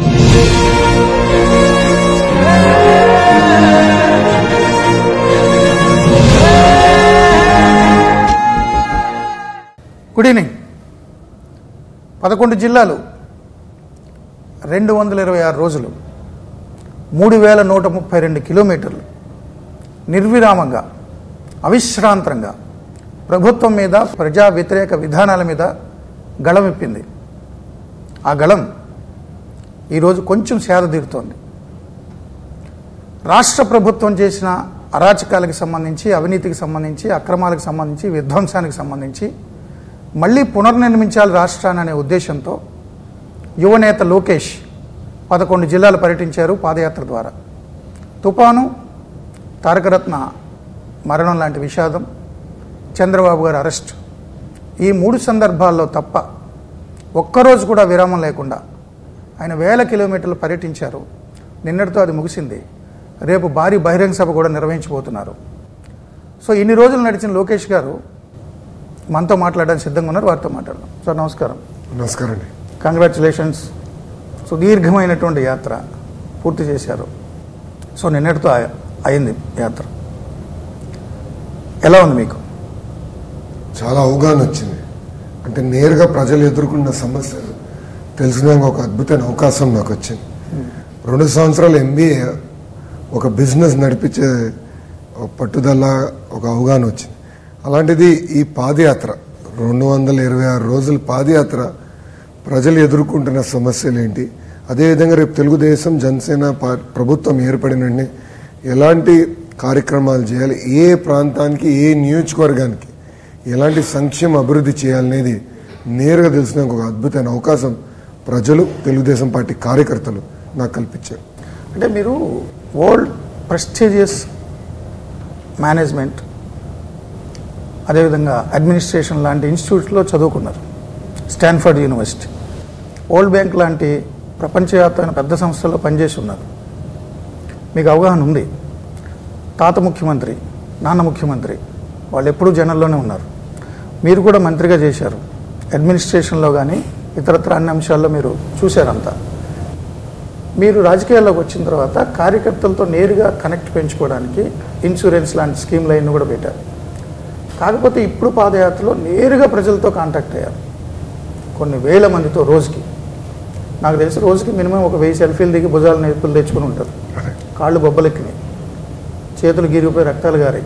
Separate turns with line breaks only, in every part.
Good evening పదకొండు జిల్లాలు రెండు వందల ఇరవై ఆరు రోజులు మూడు వేల నూట ముప్పై రెండు కిలోమీటర్లు నిర్విరామంగా అవిశ్రాంతంగా ప్రభుత్వం మీద ప్రజా వ్యతిరేక విధానాల మీద గళమిప్పింది ఆ గళం ఈరోజు కొంచెం సేద తీరుతోంది రాష్ట్ర ప్రభుత్వం చేసిన అరాచకాలకు సంబంధించి అవినీతికి సంబంధించి అక్రమాలకు సంబంధించి విధ్వంసానికి సంబంధించి మళ్ళీ పునర్నిర్మించాలి రాష్ట్రాన్ని అనే ఉద్దేశంతో యువనేత లోకేష్ పదకొండు జిల్లాలు పర్యటించారు పాదయాత్ర ద్వారా తుపాను తారకరత్న మరణం లాంటి విషాదం చంద్రబాబు గారి అరెస్ట్ ఈ మూడు సందర్భాల్లో తప్ప ఒక్కరోజు కూడా విరామం లేకుండా ఆయన వేల కిలోమీటర్లు పర్యటించారు నిన్నటితో అది ముగిసింది రేపు భారీ బహిరంగ సభ కూడా నిర్వహించబోతున్నారు సో ఇన్ని రోజులు నడిచిన లోకేష్ గారు మనతో మాట్లాడడానికి సిద్ధంగా ఉన్నారు వారితో మాట్లాడదాం సార్ నమస్కారం
నమస్కారం అండి
కంగ్రాచులేషన్స్ సుదీర్ఘమైనటువంటి యాత్ర పూర్తి చేశారు సో నిన్నటితో అయ- అయింది యాత్ర ఎలా ఉంది మీకు
చాలా అవగాహన వచ్చింది అంటే నేరుగా ప్రజలు ఎదుర్కొన్న సమస్యలు తెలిసినాక ఒక అద్భుతమైన అవకాశం నాకు వచ్చింది రెండు సంవత్సరాలు ఎంబీఏ ఒక బిజినెస్ నడిపించే ఒక పట్టుదల ఒక అవగాహన వచ్చింది అలాంటిది ఈ పాదయాత్ర రెండు వందల ఇరవై ఆరు రోజుల పాదయాత్ర ప్రజలు ఎదుర్కొంటున్న సమస్యలు ఏంటి అదేవిధంగా రేపు తెలుగుదేశం జనసేన పా- ప్రభుత్వం ఏర్పడిన వెంటనే ఎలాంటి కార్యక్రమాలు చేయాలి ఏ ప్రాంతానికి ఏ నియోజకవర్గానికి ఎలాంటి సంక్షేమ అభివృద్ధి చేయాలనేది నేరుగా తెలిసిన ఒక అద్భుతమైన అవకాశం ప్రజలు తెలుగుదేశం పార్టీ కార్యకర్తలు నాకు కల్పించారు
అంటే మీరు వరల్డ్ ప్రెస్టీజియస్ మేనేజ్మెంట్ అదేవిధంగా అడ్మినిస్ట్రేషన్ లాంటి ఇన్స్టిట్యూట్లో చదువుకున్నారు స్టాన్ఫర్డ్ యూనివర్సిటీ వరల్డ్ బ్యాంక్ లాంటి ప్రపంచవ్యాప్తమైన పెద్ద సంస్థల్లో పనిచేసి ఉన్నారు మీకు అవగాహన ఉంది తాత ముఖ్యమంత్రి నాన్న ముఖ్యమంత్రి వాళ్ళు ఎప్పుడూ జనంలోనే ఉన్నారు మీరు కూడా మంత్రిగా చేశారు అడ్మినిస్ట్రేషన్లో కానీ ఇతరత్ర అన్ని అంశాల్లో మీరు చూశారంతా మీరు రాజకీయాల్లోకి వచ్చిన తర్వాత కార్యకర్తలతో నేరుగా కనెక్ట్ పెంచుకోవడానికి ఇన్సూరెన్స్ లాంటి స్కీమ్ లైన్ కూడా పెట్టారు కాకపోతే ఇప్పుడు పాదయాత్రలో నేరుగా ప్రజలతో కాంటాక్ట్ అయ్యారు కొన్ని వేల మందితో రోజుకి నాకు తెలిసి రోజుకి మినిమం ఒక వెయ్యి సెల్ఫీలు దిగి భుజాలు నొప్పులు తెచ్చుకుని ఉంటారు కాళ్ళు బొబ్బలెక్కినాయి చేతులు గిరిగిపోయి రక్తాలు గారాయి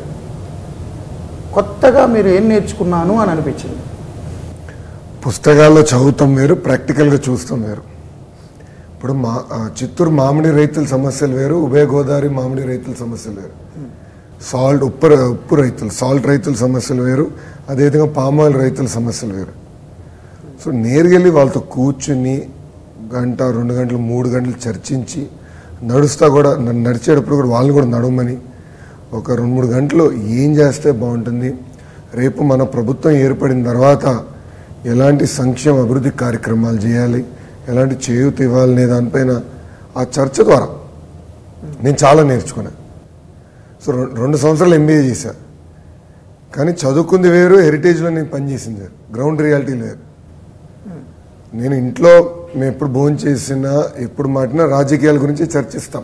కొత్తగా మీరు ఏం నేర్చుకున్నాను అని అనిపించింది
పుస్తకాల్లో చదువుతాం వేరు ప్రాక్టికల్గా చూస్తాం వేరు ఇప్పుడు మా ఆ, చిత్తూరు మామిడి రైతుల సమస్యలు వేరు ఉభయ గోదావరి మామిడి రైతుల సమస్యలు వేరు సాల్ట్ ఉప్పు ర- ఉప్పు రైతులు సాల్ట్ రైతుల సమస్యలు వేరు అదేవిధంగా పామాయిల్ రైతుల సమస్యలు వేరు సో నేరుగెళ్ళి వాళ్ళతో కూర్చుని గంట రెండు గంటలు మూడు గంటలు చర్చించి నడుస్తా కూడా నన్ను నడిచేటప్పుడు కూడా వాళ్ళని కూడా నడవమని ఒక రెండు మూడు గంటలు ఏం చేస్తే బాగుంటుంది రేపు మన ప్రభుత్వం ఏర్పడిన తర్వాత ఎలాంటి సంక్షేమ అభివృద్ధి కార్యక్రమాలు చేయాలి ఎలాంటి చేయూత ఇవ్వాలనే దానిపైన ఆ చర్చ ద్వారా నేను చాలా నేర్చుకున్నాను సో రెం- రెండు సంవత్సరాలు ఎంబీఏ చేశా కానీ చదువుకుంది వేరు హెరిటేజ్లో నేను పనిచేసింది వేరు గ్రౌండ్ రియాలిటీ వేరు నేను ఇంట్లో మేము ఎప్పుడు భోజనం చేసినా ఎప్పుడు మాటినా రాజకీయాల గురించి చర్చిస్తాం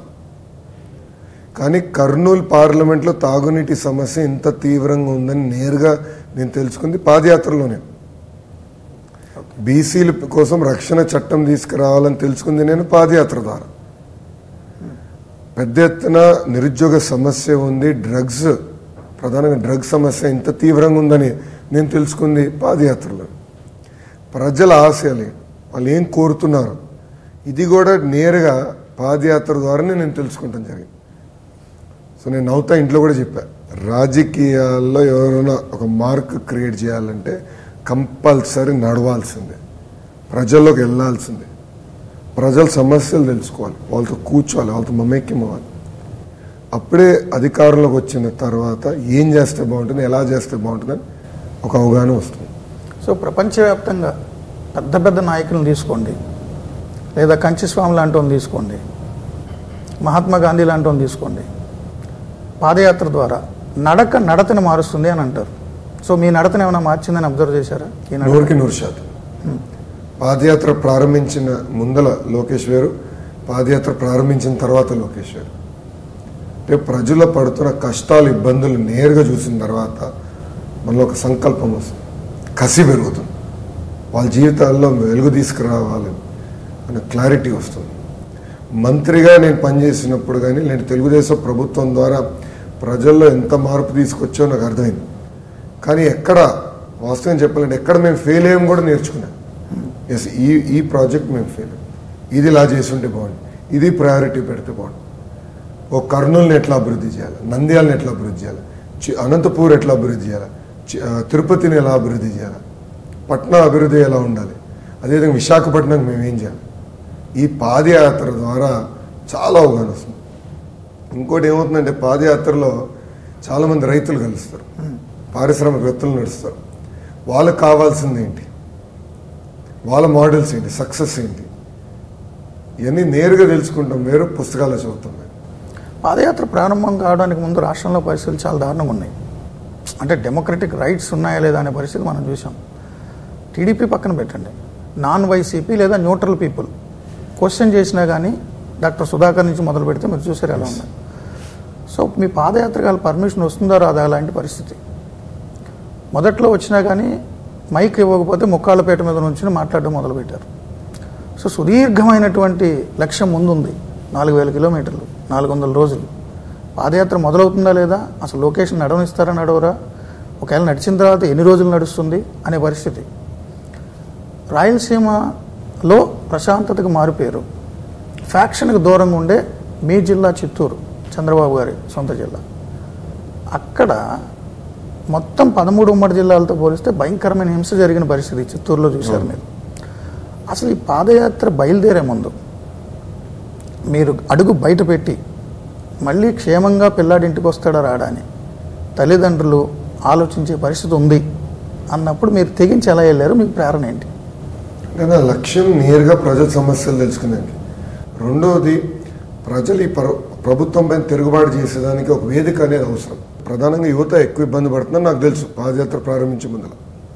కానీ కర్నూలు పార్లమెంట్లో తాగునీటి సమస్య ఇంత తీవ్రంగా ఉందని నేరుగా నేను తెలుసుకుంది పాదయాత్రలోనే బీసీల కోసం రక్షణ చట్టం తీసుకురావాలని తెలుసుకుంది నేను పాదయాత్ర ద్వారా పెద్ద ఎత్తున నిరుద్యోగ సమస్య ఉంది డ్రగ్స్ ప్రధానంగా డ్రగ్స్ సమస్య ఇంత తీవ్రంగా ఉందని నేను తెలుసుకుంది పాదయాత్రలో ప్రజల ఆశయాలు ఏంటి? వాళ్ళు ఏం కోరుతున్నారు ఇది కూడా నేరుగా పాదయాత్ర ద్వారానే నేను తెలుసుకుంటాం జరిగింది సో నేను నవ్వుతా ఇంట్లో కూడా చెప్పా రాజకీయాల్లో ఎవరైనా ఒక మార్క్ క్రియేట్ చేయాలంటే కంపల్సరీ నడవాల్సిందే ప్రజల్లోకి వెళ్ళాల్సిందే ప్రజల సమస్యలు తెలుసుకోవాలి వాళ్ళతో కూర్చోవాలి వాళ్ళతో మమేక్యం అవ్వాలి అప్పుడే అధికారంలోకి వచ్చిన తర్వాత ఏం చేస్తే బాగుంటుంది ఎలా చేస్తే బాగుంటుందని ఒక అవగాహన వస్తుంది
సో ప్రపంచవ్యాప్తంగా పెద్ద పెద్ద నాయకులను తీసుకోండి లేదా కంచి స్వామి లాంటి వాళ్ళని తీసుకోండి మహాత్మా గాంధీ లాంటి వాళ్ళని తీసుకోండి పాదయాత్ర ద్వారా నడక నడతని మారుస్తుంది అని అంటారు సో మీ నడతను ఏమైనా మార్చిందని అబ్జర్వ్ చేశారా ఈ నడక
నూరుకి నూరు శాతం పాదయాత్ర ప్రారంభించిన ముందల లోకేష్ వేరు పాదయాత్ర ప్రారంభించిన తర్వాత లోకేష్ గారు అంటే ప్రజల పడుతున్న కష్టాలు ఇబ్బందులు నేరుగా చూసిన తర్వాత మనలో ఒక సంకల్పం వస్తుంది కసి పెరుగుతుంది వాళ్ళ జీవితాల్లో వెలుగు తీసుకురావాలి అనే క్లారిటీ వస్తుంది మంత్రిగా నేను పనిచేసినప్పుడు కానీ నేను తెలుగుదేశం ప్రభుత్వం ద్వారా ప్రజల్లో ఎంత మార్పు తీసుకొచ్చో నాకు అర్థమైంది కానీ ఎక్కడ వాస్తవం చెప్పాలంటే ఎక్కడ మేము ఫెయిల్ అయ్యాం కూడా నేర్చుకున్నాం ఎస్ ఈ ఈ ప్రాజెక్ట్ మేము ఫెయిల్ ఇది ఇలా చేసుంటే బాగుంది ఇది ప్రయారిటీ పెడితే బాగుంది ఓ కర్నూలుని ఎట్లా అభివృద్ధి చేయాలి నంద్యాలను ఎట్లా అభివృద్ధి చేయాలి చి- అనంతపూర్ ఎట్లా అభివృద్ధి చేయాలి చి- ఆ, తిరుపతిని ఎలా అభివృద్ధి చేయాలి పట్నా అభివృద్ధి ఎలా ఉండాలి అదేవిధంగా విశాఖపట్నం మేము ఏం చేయాలి ఈ పాదయాత్ర ద్వారా చాలా అవగాహన వస్తుంది ఇంకోటి ఏమవుతుందంటే పాదయాత్రలో చాలామంది రైతులు కలుస్తారు పారిశ్రామికవేత్తలు నడుస్తారు వాళ్ళకి కావాల్సింది ఏంటి వాళ్ళ మోడల్స్ ఏంటి సక్సెస్ ఏంటి ఇవన్నీ నేరుగా తెలుసుకుంటాం వేరు పుస్తకాలు చదువుతాం మేము.
పాదయాత్ర ప్రారంభం కావడానికి ముందు రాష్ట్రంలో పరిస్థితులు చాలా దారుణంగా ఉన్నాయి అంటే డెమోక్రటిక్ రైట్స్ ఉన్నాయా లేదా అనే పరిస్థితి మనం చూసాం టీడీపీ పక్కన పెట్టండి నాన్ వైసీపీ లేదా న్యూట్రల్ పీపుల్ క్వశ్చన్ చేసినా కానీ డాక్టర్ సుధాకర్ నుంచి మొదలు పెడితే మీరు చూసారు ఎలా ఉంది సో మీ పాదయాత్రకాల పర్మిషన్ వస్తుందా రాదా అలాంటి పరిస్థితి మొదట్లో వచ్చినా కానీ మైక్ ఇవ్వకపోతే ముక్కాళ్ళపేట మీద నుంచి మాట్లాడడం మొదలుపెట్టారు సో సుదీర్ఘమైనటువంటి లక్ష్యం ముందుంది నాలుగు వేల కిలోమీటర్లు నాలుగు వందల రోజులు పాదయాత్ర మొదలవుతుందా లేదా అసలు లొకేషన్ నడవనిస్తారా నడవరా ఒకవేళ నడిచిన తర్వాత ఎన్ని రోజులు నడుస్తుంది అనే పరిస్థితి రాయలసీమలో ప్రశాంతతకు మారిపోయారు ఫ్యాక్షన్కి దూరంగా ఉండే మీ జిల్లా చిత్తూరు చంద్రబాబు గారి సొంత జిల్లా అక్కడ మొత్తం పదమూడు ఉమ్మడి జిల్లాలతో పోలిస్తే భయంకరమైన హింస జరిగిన పరిస్థితి చిత్తూరులో చూశారు మీరు అసలు ఈ పాదయాత్ర బయలుదేరే ముందు మీరు అడుగు బయట పెట్టి మళ్ళీ క్షేమంగా పిల్లాడి ఇంటికి వస్తాడా రాడా అని తల్లిదండ్రులు ఆలోచించే పరిస్థితి ఉంది అన్నప్పుడు మీరు తెగించి ఎలా వెళ్ళారు మీకు ప్రేరణ ఏంటి
అంటే నా లక్ష్యం నేరుగా ప్రజల సమస్యలు తెలుసుకునేది రెండవది ప్రజలు ఈ ప్ర- ప్రభుత్వం పైన తిరుగుబాటు చేసేదానికి ఒక వేదిక అనేది అవసరం ప్రధానంగా యువత ఎక్కువ ఇబ్బంది పడుతుందని నాకు తెలుసు పాదయాత్ర ప్రారంభించే ముందర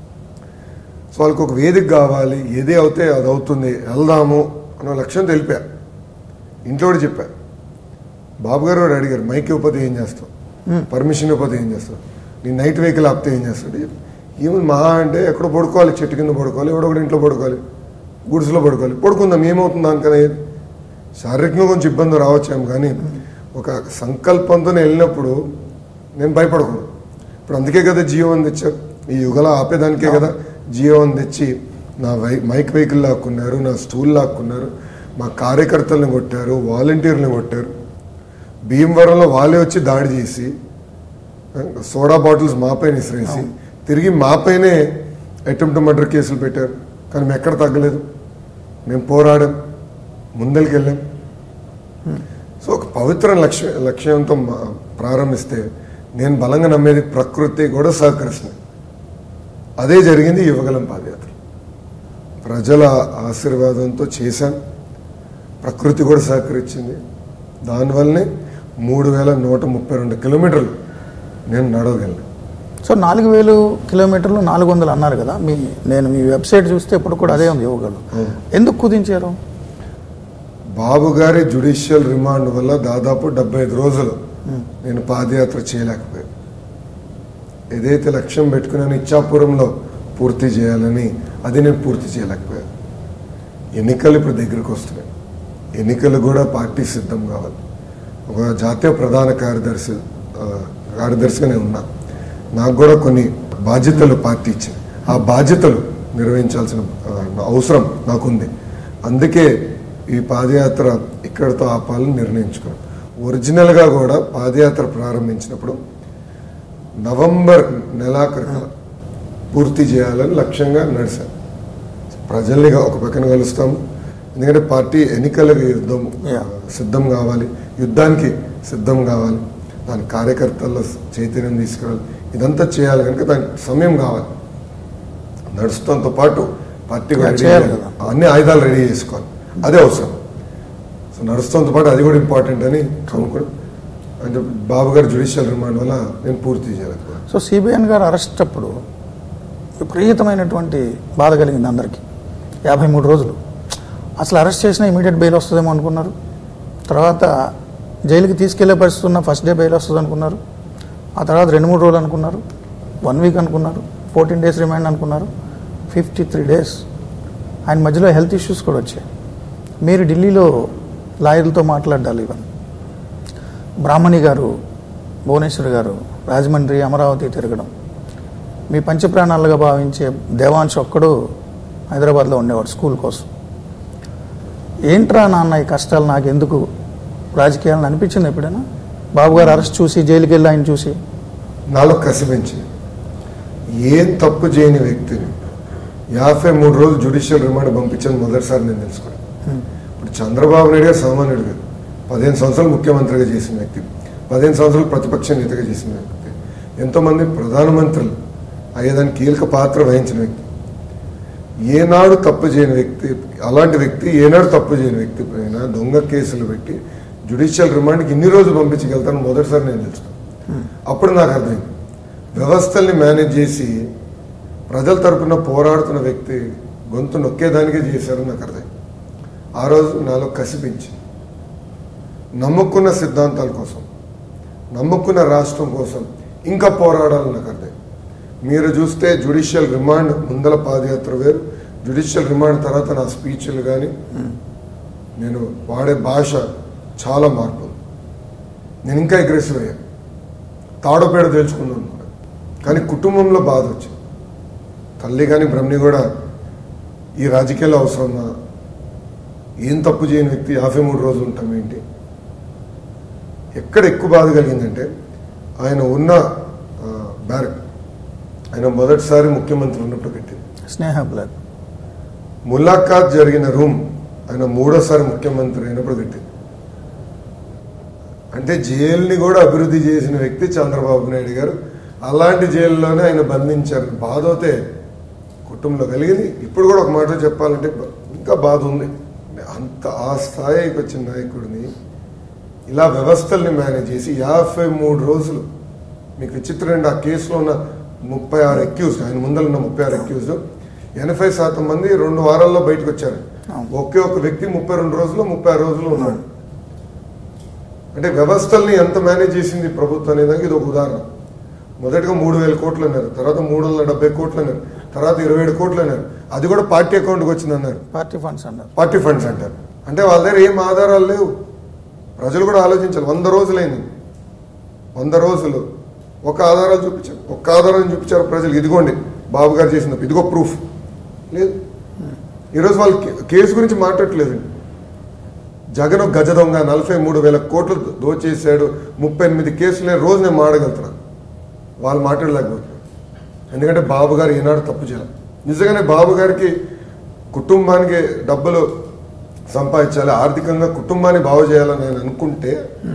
సో వాళ్ళకి ఒక వేదిక కావాలి ఏది అవుతే అది అవుతుంది వెళ్దాము అన్న లక్ష్యం తెలిపా ఇంట్లో కూడా చెప్పా బాబు గారు కూడా అడిగారు మైక్ ఇవ్వకపోతే ఏం చేస్తావు పర్మిషన్ ఇవ్వకపోతే ఏం చేస్తావు నీ నైట్ వెహికల్ ఆపితే ఏం చేస్తాడు ఏమి మహా అంటే ఎక్కడ పడుకోవాలి చెట్టు కింద పడుకోవాలి ఎవడో ఒకటి ఇంట్లో పడుకోవాలి గుడిసెలో పడుకోవాలి పడుకుందాం ఏమవుతుంది దానికనే శారీరకంగా కొంచెం ఇబ్బంది రావచ్చేమో కానీ ఒక సంకల్పంతో నేను వెళ్ళినప్పుడు నేను భయపడకూడదు ఇప్పుడు అందుకే కదా జియో అని తెచ్చారు ఈ యుగల ఆపేదానికే కదా జియో అని తెచ్చి నా వై మైక్ వెహికల్ లాక్కున్నారు నా స్టూల్ లాక్కున్నారు మా కార్యకర్తలను కొట్టారు వాలంటీర్లను కొట్టారు భీమవరంలో వాళ్ళే వచ్చి దాడి చేసి సోడా బాటిల్స్ మాపైన విసిరేసి తిరిగి మాపైనే అటెంప్ట్ మర్డర్ కేసులు పెట్టారు కానీ మేము ఎక్కడ తగ్గలేదు మేము పోరాడాం ముందరికి వెళ్ళాం సో ఒక పవిత్ర లక్ష్య లక్ష్యంతో మా- ప్రారంభిస్తే నేను బలంగా నమ్మేది ప్రకృతి కూడా సహకరిస్తుంది అదే జరిగింది ఈ యువగలం పాదయాత్ర ప్రజల ఆశీర్వాదంతో చేశాను ప్రకృతి కూడా సహకరించింది దానివల్లనే మూడు వేల నూట ముప్పై రెండు కిలోమీటర్లు నేను నడవగలను
సో నాలుగు వేలు కిలోమీటర్లు నాలుగు వందలు అన్నారు కదా మీ నేను మీ వెబ్సైట్ చూస్తే ఇప్పుడు కూడా అదే ఉంది యువగలు ఎందుకు కుదించారు
బాబు గారి జుడిషియల్ రిమాండ్ వల్ల దాదాపు డెబ్బై ఐదు రోజులు నేను పాదయాత్ర చేయలేకపోయాను ఏదైతే లక్ష్యం పెట్టుకున్నాను ఇచ్చాపురంలో పూర్తి చేయాలని అది నేను పూర్తి చేయలేకపోయాను ఎన్నికలు ఇప్పుడు దగ్గరికి వస్తున్నాయి ఎన్నికలు కూడా పార్టీ సిద్ధం కావాలి ఒక జాతీయ ప్రధాన కార్యదర్శి ఆ, కార్యదర్శిగా నేను ఉన్నా నాకు కూడా కొన్ని బాధ్యతలు పార్టీ ఇచ్చింది ఆ బాధ్యతలు నిర్వహించాల్సిన ఆ, అవసరం నాకుంది అందుకే ఈ పాదయాత్ర ఇక్కడితో ఆపాలని నిర్ణయించుకున్నాను ఒరిజినల్గా కూడా పాదయాత్ర ప్రారంభించినప్పుడు నవంబర్ నెలాఖరు పూర్తి చేయాలని లక్ష్యంగా నడిచాను ప్రజల్ని ఒక పక్కన కలుస్తాము ఎందుకంటే పార్టీ ఎన్నికలకు యుద్ధం
Yeah.
సిద్ధం కావాలి యుద్ధానికి సిద్ధం కావాలి దాని కార్యకర్తల చైతన్యం తీసుకురావాలి ఇదంతా చేయాలి కనుక దానికి సమయం కావాలి నడుస్తాంతో పాటు పార్టీ కూడా
Yeah,
రెడీ
చేయాలి
చేయాలి.
కదా.
అన్ని ఆయుధాలు రెడీ చేసుకోవాలి అదే అవసరం సో నడుస్తాంతో పాటు అది కూడా ఇంపార్టెంట్ అని అనుకోవడం అంటే బాబు గారి జుడిషియల్ రిమాండ్ వల్ల నేను పూర్తి చేయలేకపోయాను
సో సిబిఎన్ గారు అరెస్ట్ అప్పుడు విపరీతమైనటువంటి బాధ కలిగింది అందరికీ యాభై మూడు రోజులు అసలు అరెస్ట్ చేసినా ఇమీడియట్ బెయిల్ వస్తుందేమో అనుకున్నారు తర్వాత జైలుకి తీసుకెళ్లే పరిస్థితి ఉన్న ఫస్ట్ డే బెయిల్ వస్తుంది అనుకున్నారు ఆ తర్వాత రెండు మూడు రోజులు అనుకున్నారు వన్ వీక్ అనుకున్నారు ఫోర్టీన్ డేస్ రిమైండ్ అనుకున్నారు ఫిఫ్టీ త్రీ డేస్ ఆయన మధ్యలో హెల్త్ ఇష్యూస్ కూడా వచ్చాయి మీరు ఢిల్లీలో లాయర్లతో మాట్లాడాలి ఇవన్నీ బ్రాహ్మణి గారు భువనేశ్వర్ గారు రాజమండ్రి అమరావతి తిరగడం మీ పంచప్రాణాలుగా భావించే దేవాంశ్ ఒక్కడు హైదరాబాద్లో ఉండేవాడు స్కూల్ కోసం ఏంట్రా నాన్న ఈ కష్టాలు నాకు ఎందుకు రాజకీయాలను అనిపించింది ఎప్పుడైనా బాబు గారు అరెస్ట్ చూసి జైలుకి వెళ్ళి ఆయన చూసి
నాలో కసి పెంచి ఏం తప్పు చేయని వ్యక్తిని యాభై మూడు రోజులు జ్యుడిషియల్ రిమాండ్ పంపించని మొదటిసారి నేను తెలుసుకున్నాను ఇప్పుడు చంద్రబాబు నాయుడు గారు సామాన్యుడు గారు పదిహేను సంవత్సరాలు ముఖ్యమంత్రిగా చేసిన వ్యక్తి పదిహేను సంవత్సరాలు ప్రతిపక్ష నేతగా చేసిన వ్యక్తి ఎంతోమంది ప్రధానమంత్రులు అయ్యేదానికి కీలక పాత్ర వహించిన వ్యక్తి ఏనాడు తప్పు చేయని వ్యక్తి అలాంటి వ్యక్తి ఏనాడు తప్పు చేయని వ్యక్తి పైన దొంగ కేసులు పెట్టి జ్యుడిషియల్ రిమాండ్కి ఇన్ని రోజులు పంపించగలుగుతాను మొదటిసారి నేను తెలుసుకున్నాను అప్పుడు నాకు అర్థమైంది వ్యవస్థల్ని మేనేజ్ చేసి ప్రజల తరపున పోరాడుతున్న వ్యక్తి గొంతు నొక్కేదానికే చేశారని నాకు అర్థమైంది ఆ రోజు నాలో కసిపించి నమ్ముకున్న సిద్ధాంతాల కోసం నమ్ముకున్న రాష్ట్రం కోసం ఇంకా పోరాడాలని నాకు అర్థం మీరు చూస్తే జ్యుడిషియల్ రిమాండ్ ముందల పాదయాత్ర వేరు జ్యుడిషియల్ రిమాండ్ తర్వాత నా స్పీచ్లు కానీ నేను వాడే భాష చాలా మార్పు ఉంది. నేను ఇంకా అగ్రెసివ్ అయ్యాను తాడోపేడ తేల్చుకుందాం అనుకున్నాను కానీ కుటుంబంలో బాధ వచ్చింది తల్లి కానీ బ్రహ్మి కూడా ఈ రాజకీయాల్లో అవసరమా ఏం తప్పు చేయని వ్యక్తి యాభై మూడు రోజులు ఉంటాం ఏంటి ఎక్కడ ఎక్కువ బాధ కలిగిందంటే ఆయన ఉన్న ఆ, బ్యారక్ ఆయన మొదటిసారి ముఖ్యమంత్రి ఉన్నప్పుడు కట్టింది
స్నేహ బ్లడ్
ములాఖాత్ జరిగిన రూమ్ ఆయన మూడోసారి ముఖ్యమంత్రి అయినప్పుడు కట్టింది అంటే జైల్ని కూడా అభివృద్ధి చేసిన వ్యక్తి చంద్రబాబు నాయుడు గారు అలాంటి జైల్లోనే ఆయన బంధించారు బాధ అయితే కుటుంబంలో కలిగింది ఇప్పుడు కూడా ఒక మాట చెప్పాలంటే బ- ఇంకా బాధ ఉంది అంత ఆ స్థాయికి వచ్చిన నాయకుడిని ఇలా వ్యవస్థల్ని మేనేజ్ చేసి యాభై మూడు రోజులు మీకు విచిత్రం ఏంటి ఆ కేసులో ఉన్న ముప్పై ఆరు అక్యూజ్ ఆయన ముందర ఉన్న ముప్పై ఆరు అక్యూజ్ ఎనభై శాతం మంది రెండు వారాల్లో బయటకు వచ్చారు
అవును.
ఒకే ఒక వ్యక్తి ముప్పై రెండు రోజులు ముప్పై ఆరు రోజులు ఉన్నాడు అంటే వ్యవస్థల్ని ఎంత మేనేజ్ చేసింది ప్రభుత్వం అనే దానికి ఇది ఒక ఉదాహరణ మొదటగా మూడు వేల కోట్లు అన్నారు తర్వాత మూడు వందల డెబ్బై కోట్లు అన్నారు తర్వాత ఇరవై ఏడు కోట్లు అన్నారు అది కూడా పార్టీ అకౌంట్కి వచ్చింది అన్నారు
పార్టీ ఫండ్స్ అన్నారు
పార్టీ ఫండ్స్ అంటారు అంటే వాళ్ళ దగ్గర ఏం ఆధారాలు లేవు ప్రజలు కూడా ఆలోచించాలి వంద రోజులైంది వంద రోజులు ఒక ఆధారాలు చూపించారు ఒక్క ఆధారం చూపించారు ప్రజలు ఇదిగోండి బాబు గారు చేసిన తప్పు. ఇదిగో ప్రూఫ్ లేదు ఈరోజు వాళ్ళు కే- కేసు గురించి మాట్లాడట్లేదు జగన్ ఒక గజ దొంగ నలభై మూడు వేల కోట్లు దోచేశాడు ముప్పై ఎనిమిది కేసులు నేను రోజు నేను మాడగలుగుతున్నాను వాళ్ళు మాట్లాడలేకపోతున్నారు ఎందుకంటే బాబు గారు ఈనాడు తప్పు చేయాలి నిజంగానే బాబు గారికి కుటుంబానికి డబ్బులు సంపాదించాలి ఆర్థికంగా కుటుంబాన్ని బాగు చేయాలని ఆయన అనుకుంటే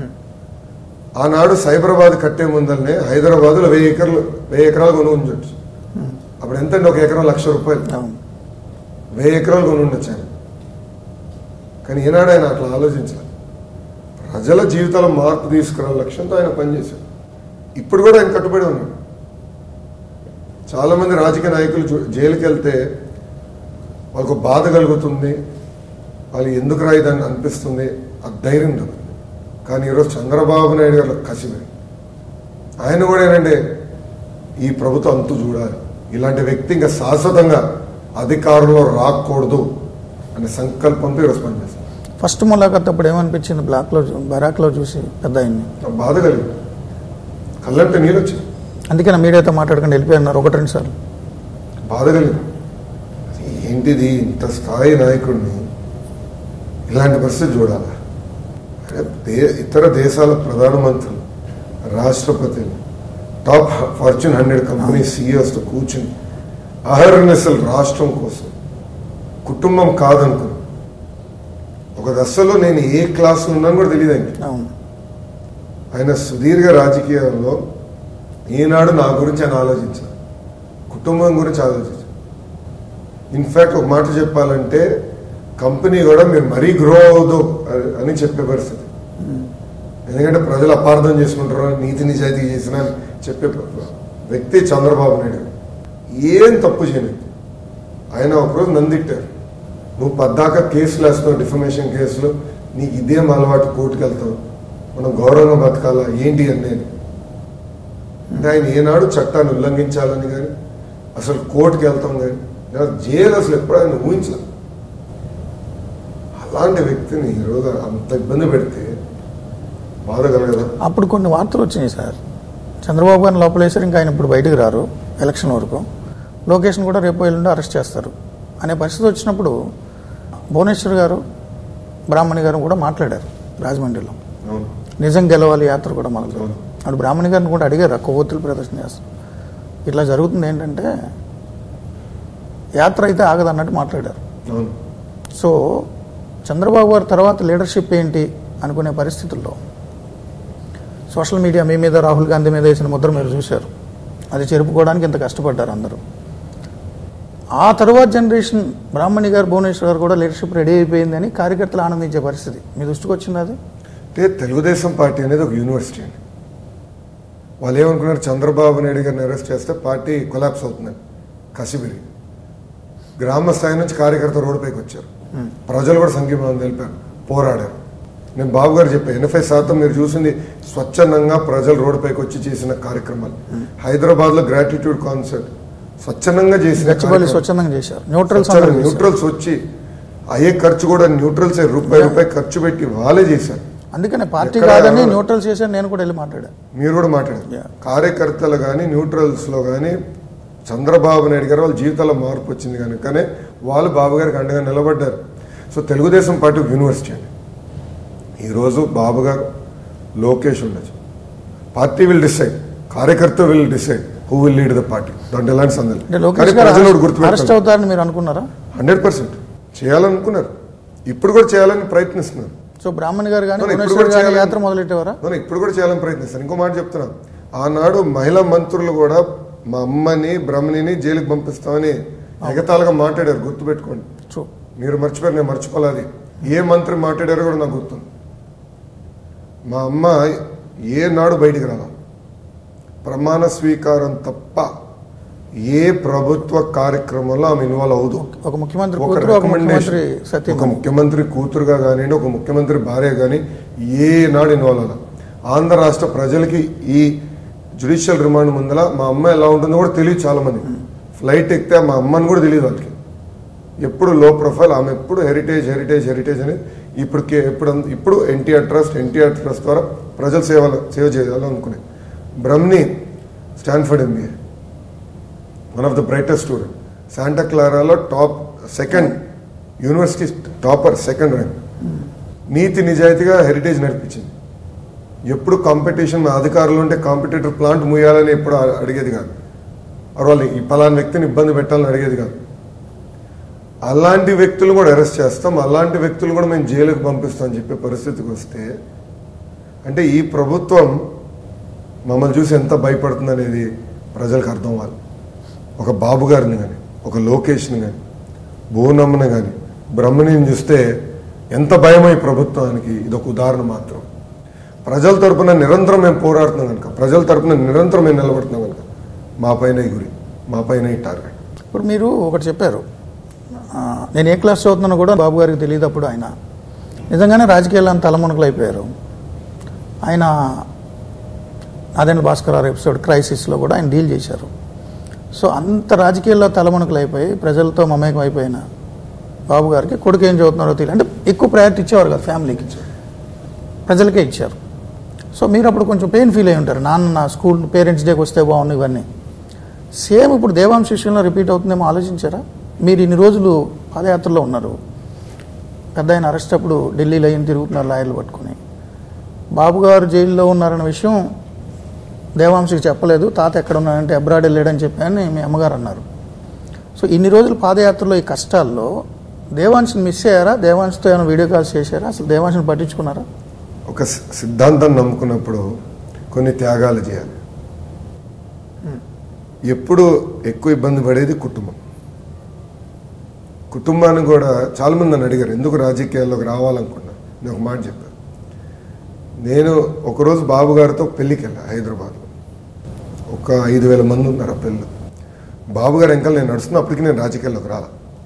ఆనాడు సైబరాబాద్ కట్టే ముందరనే హైదరాబాద్లో వెయ్యి ఎకరాలు వెయ్యి ఎకరాలు కొని ఉండొచ్చు అప్పుడు ఎంతండి ఒక ఎకరం లక్ష రూపాయలు
అవును
వెయ్యి ఎకరాలు కొని ఉండొచ్చు ఆయన కానీ ఈనాడు ఆయన అట్లా ఆలోచించాలి ప్రజల జీవితాల మార్పు తీసుకురావాలి లక్ష్యంతో ఆయన పనిచేశాడు ఇప్పుడు కూడా ఆయన కట్టుబడి ఉన్నాడు చాలా మంది రాజకీయ నాయకులు జు- జైలుకి వెళ్తే వాళ్ళకు బాధ కలుగుతుంది వాళ్ళు ఎందుకు రాయిదని అనిపిస్తుంది ఆ ధైర్యం దొరుకుతుంది కానీ ఈరోజు చంద్రబాబు నాయుడు గారు కసిమే ఆయన కూడా ఏంటంటే ఈ ప్రభుత్వం అంతు చూడాలి ఇలాంటి వ్యక్తి ఇంకా శాశ్వతంగా అధికారంలో రాకూడదు అనే సంకల్పంతో ఈరోజు పనిచేస్తారు
ఫస్ట్ ములాఖత్ అప్పుడు ఏమనిపించింది బ్లాక్లో చూ- బరాక్లో చూసి పెద్ద ఆయన్ని
నాకు బాధ కలిగింది కళ్ళంటే నీళ్ళు వచ్చింది
అందుకే నా మీడియాతో మాట్లాడకుండా వెళ్ళిపోయినారు ఒకటి రెండు సార్లు
బాధ కలిగింది ఏంటిది ఇంత స్థాయి నాయకుడిని ఇలాంటి పరిస్థితి చూడాలి అంటే దే ఇతర దేశాల ప్రధానమంత్రులు రాష్ట్రపతులు టాప్ ఫార్చ్యూన్ హండ్రెడ్ కంపెనీ సీఈఓస్తో కూర్చుని అహర్నిశలు రాష్ట్రం కోసం కుటుంబం కాదనుకుని ఒక దశలో నేను ఏ క్లాస్ ఉన్నాను కూడా తెలియదు ఆయనకి.
అవును
ఆయన సుదీర్ఘ రాజకీయాల్లో ఈనాడు నా గురించి ఆయన ఆలోచించారు కుటుంబం గురించి ఆలోచించారు ఇన్ఫాక్ట్ ఒక మాట చెప్పాలంటే కంపెనీ కూడా మీరు మరీ గ్రో అవ్వదు అని- అని చెప్పే పరిస్థితి ఎందుకంటే ప్రజలు అపార్థం చేసుకుంటారు నీతి నిజాయితీ చేసిన అని చెప్పే వ్యక్తి చంద్రబాబు నాయుడు గారు. ఏం తప్పు చేయలేదు ఆయన ఒకరోజు నన్ను తిట్టారు నువ్వు పద్దాక కేసులు వేస్తావు డిఫమేషన్ కేసులు నీకు ఇదేం అలవాటు కోర్టుకు వెళ్తావు మనం గౌరవంగా బతకాలా ఏంటి అని నేను అంటే ఆయన ఏనాడు చట్టాన్ని ఉల్లంఘించాలని కానీ అసలు కోర్టుకి వెళ్తాం కానీ లేదా జైలు అసలు ఎప్పుడు ఆయన ఊహించలే అలాంటి వ్యక్తిని ఈరోజు అంత ఇబ్బంది పెడితే బాధ కలగదా
అప్పుడు కొన్ని వార్తలు వచ్చినాయి సార్ చంద్రబాబు గారిని లోపలేసారు ఇంకా ఆయన ఇప్పుడు బయటకు రారు ఎలక్షన్ వరకు లోకేష్ని కూడా రేపు ఎల్లుండి అరెస్ట్ చేస్తారు అనే పరిస్థితి వచ్చినప్పుడు భువనేశ్వర్ గారు బ్రాహ్మణి గారు కూడా మాట్లాడారు రాజమండ్రిలో
అవును
నిజం గెలవాలి యాత్ర కూడా మనకు
అవును.
అప్పుడు బ్రాహ్మణి గారిని కూడా అడిగారు ఆ కొవ్వొత్తులు ప్రదర్శన చేస్తారు ఇట్లా జరుగుతుంది ఏంటంటే యాత్ర అయితే ఆగదన్నట్టు మాట్లాడారు
అవును
సో చంద్రబాబు గారి తర్వాత లీడర్షిప్ ఏంటి అనుకునే పరిస్థితుల్లో సోషల్ మీడియా మీ మీద రాహుల్ గాంధీ మీద వేసిన ముద్ర మీరు చూశారు అది చెరుపుకోవడానికి ఇంత కష్టపడ్డారు అందరూ ఆ తర్వాత జనరేషన్ బ్రాహ్మణి గారు భువనేశ్వర్ గారు కూడా లీడర్షిప్ రెడీ అయిపోయిందని కార్యకర్తలు ఆనందించే పరిస్థితి మీ దృష్టికి వచ్చింది అది
అంటే తెలుగుదేశం పార్టీ అనేది ఒక యూనివర్సిటీ అండి వాళ్ళు ఏమనుకున్నారు చంద్రబాబు నాయుడు గారిని అరెస్ట్ చేస్తే పార్టీ కొలాప్స్ అవుతుందని కసిబిరి గ్రామ స్థాయి నుంచి కార్యకర్త రోడ్డుపైకి వచ్చారు ప్రజలు కూడా సంఘీభావం తెలిపారు పోరాడారు నేను బాబు గారు చెప్పాను ఎనభై శాతం మీరు చూసింది స్వచ్ఛందంగా ప్రజలు రోడ్డుపైకి వచ్చి చేసిన కార్యక్రమాలు హైదరాబాద్ లో గ్రాటిట్యూడ్ కాన్సర్ట్ స్వచ్ఛందంగా చేసిన
గచ్చిబౌలి
కార్యక్రమం.
స్వచ్ఛందంగా చేశారు న్యూట్రల్స్
స్వచ్ఛంగా
అందరూ చేశారు.
న్యూట్రల్స్ వచ్చి అయ్యే ఖర్చు కూడా న్యూట్రల్స్ రూపాయి రూపాయి ఖర్చు పెట్టి వాళ్ళే చేశారు
అందుకనే పార్టీ
ఎక్కడ
కాదని
ఎవరు-
న్యూట్రల్ చేశాను నేను కూడా వెళ్ళి మాట్లాడాను
మీరు కూడా మాట్లాడారు
Yeah.
కార్యకర్తలు కానీ న్యూట్రల్స్ లో కానీ చంద్రబాబు నాయుడు గారు వాళ్ళ జీవితాల్లో మార్పు వచ్చింది కనుకనే వాళ్ళు బాబు గారికి అండగా నిలబడ్డారు సో తెలుగుదేశం పార్టీ ఒక యూనివర్సిటీ అండి ఈరోజు బాబు గారు లోకేష్ ఉండొచ్చు పార్టీ విల్ డిసైడ్ కార్యకర్త will decide who will lead the party దాంట్లో ఎలాంటి సందేహం
అంటే
లేదు.
లోకేష్
కానీ
గారు
ప్రజలు
అరెస్ట్
గుర్తుపెట్టుకోవాలి
అవుతారని మీరు అనుకున్నారా
హండ్రెడ్ పర్సెంట్ చేయాలనుకున్నారు ఇప్పుడు కూడా చేయాలని ప్రయత్నిస్తున్నారు
సో బ్రాహ్మణి గారు కానీ
అవును, ఇప్పుడు
భువనేశ్వర్
కూడా
గారు
చేయాలని-
యాత్ర మొదలెట్టేవారా
మనం ఇప్పుడు కూడా చేయాలని ప్రయత్నిస్తాను ఇంకో మాట చెప్తున్నాను ఆనాడు మహిళా మంత్రులు కూడా మా అమ్మని బ్రహ్మణిని జైలుకి పంపిస్తామని ఎగతాళిగా మాట్లాడారు గుర్తుపెట్టుకోండి
ట్రూ
మీరు మర్చిపోయారు నేను మర్చిపోలేదు ఏ మంత్రి మాట్లాడారో కూడా నాకు గుర్తుంది మా అమ్మ ఏ నాడు బయటికి రాల ప్రమాణ స్వీకారం తప్ప ఏ ప్రభుత్వ కార్యక్రమంలో ఆమె ఇన్వాల్వ్ అవుదు
ఒక ముఖ్యమంత్రి
ఒక
కూతురు ఒక ముఖ్యమంత్రి
recommendation,
సత్యం
ఒక ముఖ్యమంత్రి కూతురుగా కానివ్వండి ఒక ముఖ్యమంత్రి భార్య కానీ ఏ నాడు ఇన్వాల్వ్ అవ్వాలి ఆంధ్ర రాష్ట్ర ప్రజలకి ఈ జుడిషియల్ రిమాండ్ ముందల మా అమ్మ ఎలా ఉంటుందో కూడా తెలియదు చాలా మంది ఫ్లైట్ ఎక్కితే మా అమ్మని కూడా తెలియదు వాళ్ళకి ఎప్పుడు లో ప్రొఫైల్ ఆమె ఎప్పుడు హెరిటేజ్ హెరిటేజ్ హెరిటేజ్ అని ఇప్పుడు కే- ఇప్పుడు అంత- ఇప్పుడు ఎన్టీఆర్ ట్రస్ట్ ఎన్టీఆర్ ట్రస్ట్ ద్వారా ప్రజలు సేవ సేవ చేయాలనుకునే Brahmani Stanford MBA one of the brightest student Santa క్లారాలో top second university topper second rank నీతి నిజాయితీగా హెరిటేజ్ నడిపించింది ఎప్పుడు కాంపిటీషన్ అధికారులు ఉంటే కాంపిటేటర్ ప్లాంట్ ముయ్యాలని ఎప్పుడు అ- అడిగేది కాదు ఆర్ వాళ్ళు ఈ పలానా వ్యక్తిని ఇబ్బంది పెట్టాలని అడిగేది కాదు అలాంటి వ్యక్తులు కూడా అరెస్ట్ చేస్తాం అలాంటి వ్యక్తులు కూడా మేము జైలుకు పంపిస్తాం అని చెప్పే పరిస్థితికి వస్తే అంటే ఈ ప్రభుత్వం మమ్మల్ని చూసి ఎంత భయపడుతుంది అనేది ప్రజలకు అర్థం అవ్వాలి ఒక బాబు గారిని కానీ ఒక లోకేష్ని కానీ భువనమ్మని కానీ బ్రహ్మణిని చూస్తే ఎంత భయం ఈ ప్రభుత్వానికి ఇది ఒక ఉదాహరణ మాత్రం ప్రజల తరపున నిరంతరం మేము పోరాడుతున్నాం కనుక ప్రజల తరపున నిరంతరం మేము నిలబడుతున్నాం కనుక మా పైన ఈ గురి మా పైన ఈ టార్గెట్
ఇప్పుడు మీరు ఒకటి చెప్పారు ఆ, నేను ఏ క్లాస్ చదువుతున్నానో కూడా బాబు గారికి తెలియదు అప్పుడు ఆయన నిజంగానే రాజకీయాల్లో అంత తలమునకలు అయిపోయారు ఆయన అదేంటి భాస్కర్ గారు ఎపిసోడ్ క్రైసిస్లో కూడా ఆయన డీల్ చేశారు సో అంత రాజకీయాల్లో తలమునకలు అయిపోయి ప్రజలతో మమేకం అయిపోయిన బాబు గారికి కొడుకు ఏం చదువుతున్నారో తెలియదు అంటే ఎక్కువ ప్రయారిటీ ఇచ్చేవారు కదా ఫ్యామిలీకి ప్రజలకే ఇచ్చారు సో మీరు అప్పుడు కొంచెం పెయిన్ ఫీల్ అయి ఉంటారు నాన్న నా స్కూల్ పేరెంట్స్ డేకి వస్తే బాగుండు ఇవన్నీ సేమ్ ఇప్పుడు దేవాంశ విషయంలో రిపీట్ అవుతుందేమో ఆలోచించారా మీరు ఇన్ని రోజులు పాదయాత్రలో ఉన్నారు పెద్ద ఆయన అరెస్ట్ అప్పుడు ఢిల్లీలో అయిన తిరుగుతున్నారు లాయర్లు పట్టుకొని బాబు గారు జైల్లో ఉన్నారన్న విషయం దేవాంశకి చెప్పలేదు తాత ఎక్కడ ఉన్నాడంటే అబ్రాడ్ వెళ్ళాడని చెప్పాని మీ అమ్మగారు అన్నారు సో ఇన్ని రోజులు పాదయాత్రలో ఈ కష్టాల్లో దేవాంశని మిస్ అయ్యారా దేవాంశతో ఏమైనా వీడియో కాల్స్ చేశారా అసలు దేవాంశని పట్టించుకున్నారా
ఒక సి- సిద్ధాంతం నమ్ముకున్నప్పుడు కొన్ని త్యాగాలు చేయాలి ఎప్పుడు ఎక్కువ ఇబ్బంది పడేది కుటుంబం కుటుంబాన్ని కూడా చాలా మంది నన్ను అడిగారు ఎందుకు రాజకీయాల్లోకి రావాలనుకున్నా నేను ఒక మాట చెప్పాను నేను ఒకరోజు బాబు గారితో పెళ్ళికి వెళ్ళా హైదరాబాద్లో ఒక ఐదు వేల మంది ఉన్నారు ఆ పెళ్ళి బాబు గారు ఇంకా నేను నడుస్తున్నప్పటికీ నేను రాజకీయాల్లోకి రాలా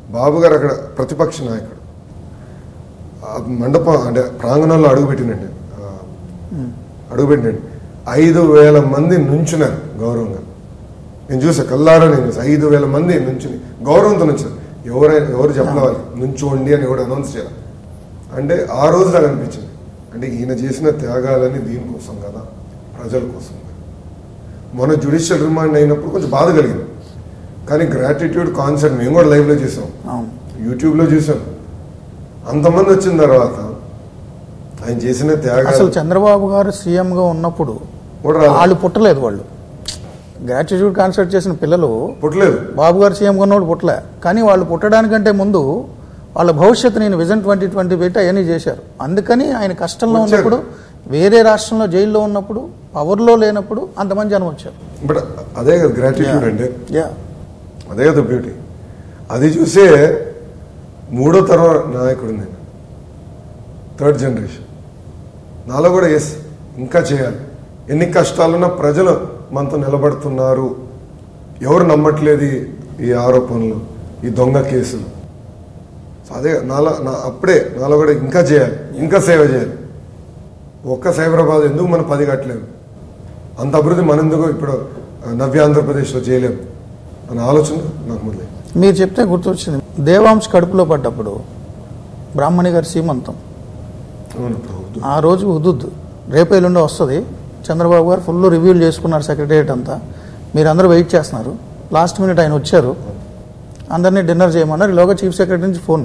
బాబు గారు అక్కడ ప్రతిపక్ష నాయకుడు ఆ మండపం అంటే ప్రాంగణంలో అడుగుపెట్టినండి ఆ, అడుగుపెట్టినండి ఐదు వేల మంది నుంచున్నారు గౌరవంగా నేను చూసా కల్లారా నేను చూసా ఐదు వేల మంది నుంచుని గౌరవంతో నుంచారు ఎవరైనా ఎవరు చెప్పవాలి నుంచోండి అని ఎవరు అనౌన్స్ చేయాలి అంటే ఆ రోజు నాకు అనిపించింది అంటే ఈయన చేసిన త్యాగాలని దీనికోసం కదా ప్రజల కోసం కదా. మొన్న జ్యుడిషియల్ రిమాండ్ అయినప్పుడు కొంచెం బాధ కలిగింది కానీ గ్రాటిట్యూడ్ కాన్సర్ట్ మేము కూడా లైవ్లో చూసాం
అవును
యూట్యూబ్లో చూసాం అంతమంది వచ్చిన తర్వాత ఆయన చేసిన
అసలు
త్యాగాలు
చంద్రబాబు గారు సీఎంగా ఉన్నప్పుడు
కూడా రాలేదు.
వాళ్ళు పుట్టలేదు వాళ్ళు గ్రాటిట్యూడ్ కాన్సర్ట్ చేసిన పిల్లలు
పుట్టలేదు
బాబు గారు సీఎంగా ఉన్నప్పుడు పుట్టలే కానీ వాళ్ళు పుట్టడానికంటే ముందు వాళ్ళ భవిష్యత్తు నేను విజన్ ట్వంటీ ట్వంటీ పెట్టి అవన్నీ చేశారు అందుకని ఆయన కష్టంలో
వచ్చారు.
ఉన్నప్పుడు వేరే రాష్ట్రంలో జైల్లో ఉన్నప్పుడు పవర్లో లేనప్పుడు అంతమంది జనం వచ్చారు
బట్ అదే కదా గ్రాటిట్యూడ్ అంటే
యా
అదే కదా బ్యూటీ అది చూసే మూడో తరం నాయకుడు నేను థర్డ్ జనరేషన్ నాలో కూడా ఎస్ ఇంకా చేయాలి ఎన్ని కష్టాలున్నా ప్రజలు మనతో నిలబడుతున్నారు ఎవరు నమ్మట్లేదు ఈ- ఈ ఆరోపణలు ఈ దొంగ కేసులు సో అదే నాలో నా అప్పుడే నాలో కూడా ఇంకా చేయాలి ఇంకా సేవ చేయాలి ఒక్క సైబరాబాద్ ఎందుకు మనం పది కట్టలేము అంత అభివృద్ధి మనం ఎందుకు ఇప్పుడు ఆ, నవ్య ఆంధ్రప్రదేశ్లో చేయలేము అనే ఆలోచన నాకు మొదలైంది
మీరు చెప్తే గుర్తొచ్చింది దేవాంశ్ కడుపులో పడ్డప్పుడు బ్రాహ్మణి గారి సీమంతం
అవును ప్రభు
ఆ రోజు ఉదుద్దు రేపు ఎల్లుండి వస్తుంది చంద్రబాబు గారు ఫుల్ రివ్యూలు చేసుకున్నారు సెక్రటరియట్ అంతా మీరు అందరూ వెయిట్ చేస్తున్నారు లాస్ట్ మినిట్ ఆయన వచ్చారు అందరినీ డిన్నర్ చేయమన్నారు ఈలోగా చీఫ్ సెక్రటరీ నుంచి ఫోన్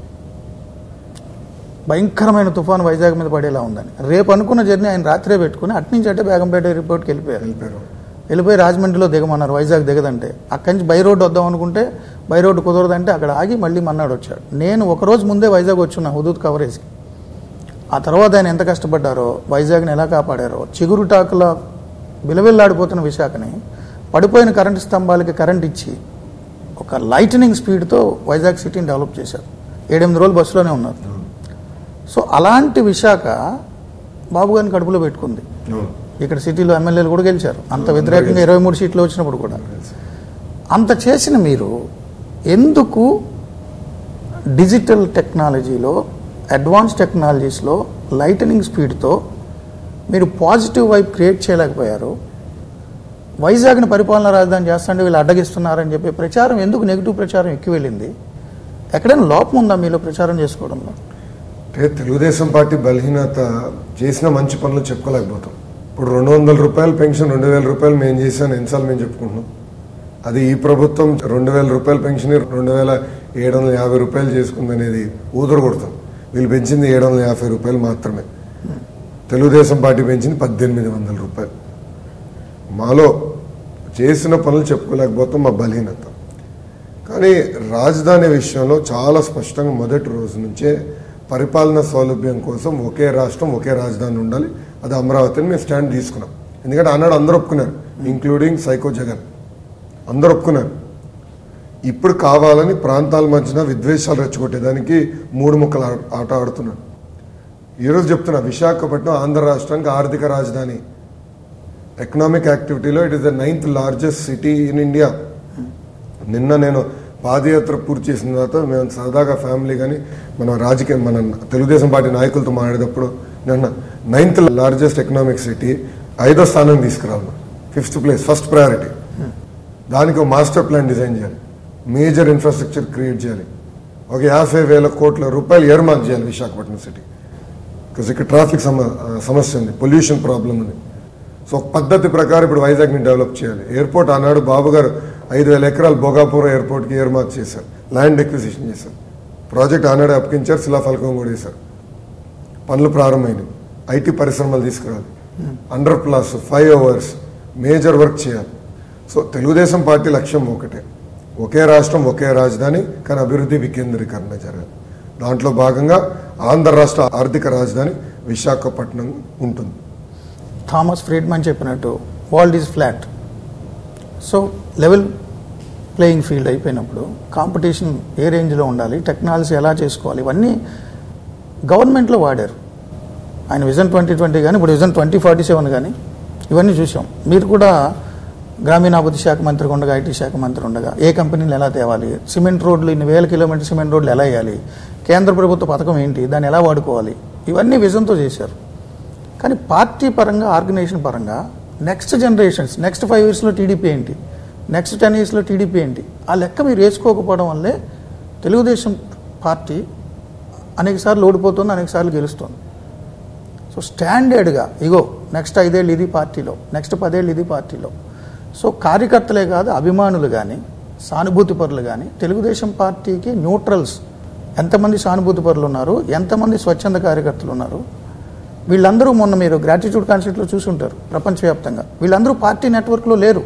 భయంకరమైన తుఫాన్ వైజాగ్ మీద పడేలా ఉందని రేపు అనుకున్న జర్నీ ఆయన రాత్రే పెట్టుకుని అట్నుంచి అంటే బేగంపేట ఎయిర్పోర్ట్కి వెళ్ళిపోయారు
వెళ్ళిపోయారు
వెళ్ళిపోయి రాజమండ్రిలో దిగమన్నారు వైజాగ్ దిగదంటే అక్కడి నుంచి బై రోడ్ వద్దాం అనుకుంటే బై రోడ్డు కుదరదంటే అక్కడ ఆగి మళ్ళీ మన్నాడు వచ్చాడు నేను ఒక రోజు ముందే వైజాగ్ వచ్చున్నా హుదూద్ కవరేజ్కి ఆ తర్వాత ఆయన ఎంత కష్టపడ్డారో వైజాగ్ని ఎలా కాపాడారో చిగురుటాకుల విలవిల్లాడిపోతున్న విశాఖని పడిపోయిన కరెంటు స్తంభాలకి కరెంట్ ఇచ్చి ఒక లైటనింగ్ స్పీడ్తో వైజాగ్ సిటీని డెవలప్ చేశారు ఏడెనిమిది రోజులు బస్సులోనే ఉన్నారు సో అలాంటి విశాఖ బాబు గారిని కడుపులో పెట్టుకుంది
అవును
ఇక్కడ సిటీలో ఎమ్మెల్యేలు కూడా గెలిచారు అంత వ్యతిరేకంగా ఇరవై మూడు సీట్లు వచ్చినప్పుడు కూడా అంత చేసిన మీరు ఎందుకు డిజిటల్ టెక్నాలజీలో అడ్వాన్స్ టెక్నాలజీస్లో లైటనింగ్ స్పీడ్తో మీరు పాజిటివ్ వైపు క్రియేట్ చేయలేకపోయారు వైజాగ్ని పరిపాలనా రాజధాని చేస్తుంటే వీళ్ళు అడ్డగిస్తున్నారని చెప్పి ప్రచారం ఎందుకు నెగిటివ్ ప్రచారం ఎక్కువ వెళ్ళింది ఎక్కడైనా లోపం ఉందా మీలో ప్రచారం చేసుకోవడంలో
అంటే తెలుగుదేశం పార్టీ బలహీనత చేసిన మంచి పనులు చెప్పుకోలేకపోతాం ఇప్పుడు రెండు వందల రూపాయల పెన్షన్ రెండు వేల రూపాయలు మేము చేసాను ఎన్నిసార్లు మేము చెప్పుకుంటున్నాం అది ఈ ప్రభుత్వం రెండు వేల రూపాయల పెన్షన్ రెండు వేల ఏడు వందల యాభై రూపాయలు చేసుకుంది అనేది ఊదరు కొడతాం వీళ్ళు పెంచింది ఏడు వందల యాభై రూపాయలు మాత్రమే తెలుగుదేశం పార్టీ పెంచింది పద్దెనిమిది వందల రూపాయలు మాలో చేసిన పనులు చెప్పుకోలేకపోతాం మా బలహీనత కానీ రాజధాని విషయంలో చాలా స్పష్టంగా మొదటి రోజు నుంచే పరిపాలన సౌలభ్యం కోసం ఒకే రాష్ట్రం ఒకే రాజధాని ఉండాలి అది అమరావతిని మేము స్టాండ్ తీసుకున్నాం ఎందుకంటే ఆనాడు అందరూ ఒప్పుకున్నారు ఇంక్లూడింగ్ సైకో జగన్ అందరూ ఒప్పుకున్నారు ఇప్పుడు కావాలని ప్రాంతాల మధ్యన విద్వేషాలు రెచ్చగొట్టేదానికి మూడు ముక్కల ఆ- ఆట ఆడుతున్నాడు ఈరోజు చెప్తున్నా విశాఖపట్నం ఆంధ్ర రాష్ట్రానికి ఆర్థిక రాజధాని ఎకనామిక్ యాక్టివిటీలో it is the ninth largest city in India నిన్న నేను పాదయాత్ర పూర్తి చేసిన తర్వాత మేము సరదాగా ఫ్యామిలీ కానీ మన రాజకీయ మన తెలుగుదేశం పార్టీ నాయకులతో మాట్లాడేటప్పుడు నిన్న నైన్త్ లార్జెస్ట్ ఎకనామిక్ సిటీ ఐదో స్థానం తీసుకురావాలి ఫిఫ్త్ ప్లేస్ ఫస్ట్ ప్రయారిటీ దానికి ఒక మాస్టర్ ప్లాన్ డిజైన్ చేయాలి మేజర్ ఇన్ఫ్రాస్ట్రక్చర్ క్రియేట్ చేయాలి ఒక యాభై వేల కోట్ల రూపాయలు ఎయిర్మార్క్ చేయాలి విశాఖపట్నం సిటీ బికాస్ ఇక్కడ ట్రాఫిక్ సమ సమస్య ఉంది పొల్యూషన్ ప్రాబ్లం ఉంది సో ఒక పద్ధతి ప్రకారం ఇప్పుడు వైజాగ్ని డెవలప్ చేయాలి ఎయిర్పోర్ట్ ఆనాడు బాబు గారు ఐదు వేల ఎకరాలు భోగాపురం ఎయిర్పోర్ట్కి ఎయిర్మార్క్ చేశారు ల్యాండ్ ఎక్విజిషన్ చేశారు ప్రాజెక్ట్ ఆనాడే అప్పగించారు శిలాఫలకం కూడా వేశారు పనులు ప్రారంభమైనవి ఐటీ పరిశ్రమలు తీసుకురావాలి underpass flyovers major work చేయాలి సో తెలుగుదేశం పార్టీ లక్ష్యం ఒకటే ఒకే రాష్ట్రం ఒకే రాజధాని కానీ అభివృద్ధి వికేంద్రీకరణ జరగాలి దాంట్లో భాగంగా ఆంధ్ర రాష్ట్ర ఆర్థిక రాజధాని విశాఖపట్నం ఉంటుంది
థామస్ ఫ్రీడ్మన్ చెప్పినట్టు world is flat so level playing field అయిపోయినప్పుడు కాంపిటీషన్ ఏ రేంజ్లో ఉండాలి టెక్నాలజీ ఎలా చేసుకోవాలి ఇవన్నీ గవర్నమెంట్లో వాడారు ఆయన విజన్ ట్వంటీ ట్వంటీ కానీ ఇప్పుడు విజన్ ట్వంటీ ఫార్టీ సెవెన్ కానీ ఇవన్నీ చూసాం మీరు కూడా గ్రామీణాభివృద్ధి శాఖ మంత్రి ఉండగా ఐటీ శాఖ మంత్రి ఉండగా ఏ కంపెనీలు ఎలా తేవాలి సిమెంట్ రోడ్లు ఇన్ని వేల కిలోమీటర్ సిమెంట్ రోడ్లు ఎలా వేయాలి కేంద్ర ప్రభుత్వ పథకం ఏంటి దాన్ని ఎలా వాడుకోవాలి ఇవన్నీ విజన్తో చేశారు కానీ పార్టీ పరంగా ఆర్గనైజేషన్ పరంగా నెక్స్ట్ జనరేషన్స్ నెక్స్ట్ ఫైవ్ ఇయర్స్లో టీడీపీ ఏంటి నెక్స్ట్ టెన్ ఇయర్స్లో టీడీపీ ఏంటి ఆ లెక్క మీరు వేసుకోకపోవడం వల్లే తెలుగుదేశం పార్టీ అనేకసార్లు ఓడిపోతుంది అనేకసార్లు గెలుస్తుంది సో స్టాండర్డ్గా ఇగో నెక్స్ట్ ఐదేళ్ళు ఇది పార్టీలో నెక్స్ట్ పదేళ్ళు ఇది పార్టీలో సో కార్యకర్తలే కాదు అభిమానులు కానీ సానుభూతి పరులు కానీ తెలుగుదేశం పార్టీకి న్యూట్రల్స్ ఎంతమంది సానుభూతి పరులు ఉన్నారు ఎంతమంది స్వచ్ఛంద కార్యకర్తలు ఉన్నారు వీళ్ళందరూ మొన్న మీరు గ్రాటిట్యూడ్ కాన్సెప్ట్లో చూసుంటారు ప్రపంచవ్యాప్తంగా వీళ్ళందరూ పార్టీ నెట్వర్క్లో లేరు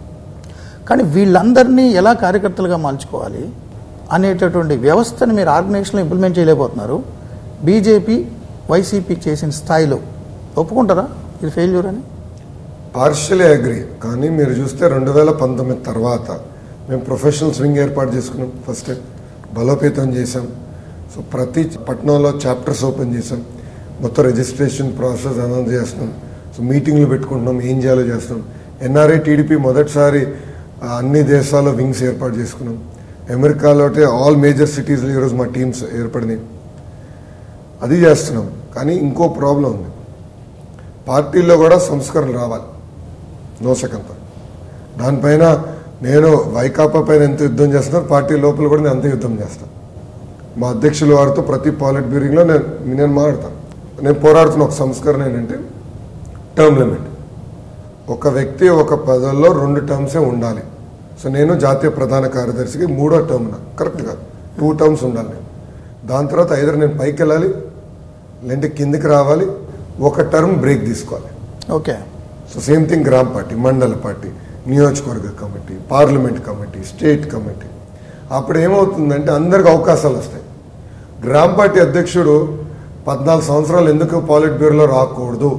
కానీ వీళ్ళందరినీ ఎలా కార్యకర్తలుగా మార్చుకోవాలి అనేటటువంటి వ్యవస్థను మీరు ఆర్గనైజేషన్లో ఇంప్లిమెంట్ చేయలేకపోతున్నారు బీజేపీ వైసీపీ చేసిన స్థాయిలో ఒప్పుకుంటారా ఇది ఫెయిల్యూర్ అని
పార్షియలీ అగ్రి కానీ మీరు చూస్తే రెండు వేల పంతొమ్మిది తర్వాత మేము ప్రొఫెషనల్ స్వింగ్ ఏర్పాటు చేసుకున్నాం ఫస్ట్ బలోపేతం చేసాం సో ప్రతి పట్టణంలో చాప్టర్స్ ఓపెన్ చేసాం మొత్తం రిజిస్ట్రేషన్ ప్రాసెస్ అనౌన్స్ చేస్తున్నాం సో మీటింగ్లు పెట్టుకుంటున్నాం ఏం చేయాలో చేస్తున్నాం ఎన్ఆర్ఐ టీడీపీ మొదటిసారి ఆ, అన్ని దేశాల్లో వింగ్స్ ఏర్పాటు చేసుకున్నాం అమెరికాలో అయితే ఆల్ మేజర్ సిటీస్లో ఈరోజు మా టీమ్స్ ఏర్పడినాయి అది చేస్తున్నాం కానీ ఇంకో ప్రాబ్లం ఉంది పార్టీల్లో కూడా సంస్కరణ రావాలి నో సెకండ్ దానిపైన నేను వైకాపా పైన ఎంత యుద్ధం చేస్తున్నారు పార్టీ లోపల కూడా నేను అంతే యుద్ధం చేస్తాను మా అధ్యక్షుల వారితో ప్రతి పాలిట్ బ్యూరింగ్లో నేను నేను మాట్లాడతాను నేను పోరాడుతున్న ఒక సంస్కరణ ఏంటంటే టర్మ్ లిమిట్ ఒక వ్యక్తి ఒక పదవిలో రెండు టర్మ్సే ఉండాలి సో నేను జాతీయ ప్రధాన కార్యదర్శికి మూడో టర్మ్ నా కరెక్ట్ కాదు టూ టర్మ్స్ ఉండాలి నేను దాని తర్వాత ఐదర్ నేను పైకి వెళ్ళాలి లేదంటే కిందికి రావాలి ఒక టర్మ్ బ్రేక్ తీసుకోవాలి
ఓకే
సో సేమ్ థింగ్ గ్రామ పార్టీ మండల పార్టీ నియోజకవర్గ committee parliament committee state committee అప్పుడు ఏమవుతుందంటే అందరికి అవకాశాలు వస్తాయి గ్రామ పార్టీ అధ్యక్షుడు పద్నాలుగు సంవత్సరాలు ఎందుకు పాలిట్ బ్యూరోలో రాకూడదు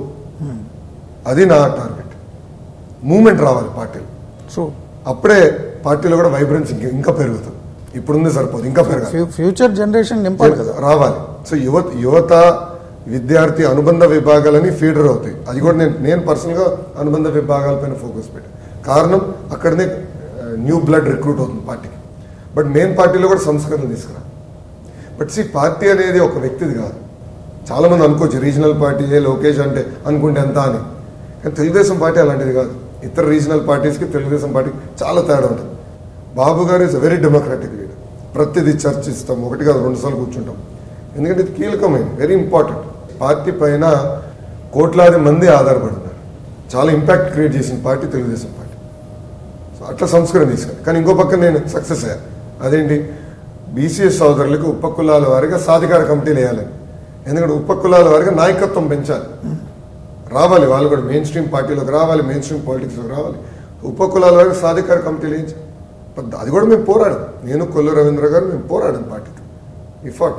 అది నా టార్గెట్ మూమెంట్ రావాలి పార్టీలో
ట్రూ
అప్పుడే పార్టీలో కూడా వైబ్రెన్స్ ఇంకా ఇంకా పెరుగుతుంది ఇప్పుడుంది సరిపోదు ఇంకా పెరగాలి
ఫ్యూచర్ జనరేషన్ నింపాలి కదా
రావాలి సో యువత యువత విద్యార్థి అనుబంధ విభాగాలని ఫీడర్ అవుతాయి అది కూడా నేను నేను పర్సనల్గా అనుబంధ విభాగాలపైన ఫోకస్ పెట్టాను కారణం అక్కడనే న్యూ బ్లడ్ రిక్రూట్ అవుతుంది పార్టీకి బట్ మెయిన్ పార్టీలో కూడా సంస్కరణలు తీసుకురా బట్ సి పార్టీ అనేది ఒక వ్యక్తిది కాదు చాలా మంది అనుకోవచ్చు రీజనల్ పార్టీ ఏ లోకేష్ అంటే అనుకుంటే ఎంత అని కానీ తెలుగుదేశం పార్టీ అలాంటిది కాదు ఇతర రీజనల్ పార్టీస్కి తెలుగుదేశం పార్టీకి చాలా తేడా ఉంటుంది బాబు గారు ఇస్ వెరీ డెమోక్రాటిక్ లీడర్ ప్రతిదీ చర్చిస్తాం ఒకటి కాదు రెండు సార్లు కూర్చుంటాం ఎందుకంటే ఇది కీలకమైనది వెరీ ఇంపార్టెంట్ పార్టీ పైన కోట్లాది మంది ఆధారపడి ఉన్నారు చాలా ఇంపాక్ట్ క్రియేట్ చేసిన పార్టీ తెలుగుదేశం పార్టీ సో అట్లా సంస్కరణ తీసుకుని కానీ ఇంకో పక్క నేను సక్సెస్ అయ్యాను అదేంటి బీసీఎస్ సోదరులకు ఉపకులాల వారిగా సాధికార కమిటీలు వేయాలని ఎందుకంటే ఉపకులాల వారిగా నాయకత్వం పెంచాలి రావాలి వాళ్ళు కూడా మెయిన్ స్ట్రీమ్ పార్టీలోకి రావాలి మెయిన్ స్ట్రీమ్ పాలిటిక్స్లోకి రావాలి ఉపకులాల వారికి సాధికార కమిటీలు వేయించి పెద్ద- అది కూడా మేము పోరాడాం నేను కొల్లు రవీంద్ర గారు మేము పోరాడాం పార్టీతో ఈ ఫాట్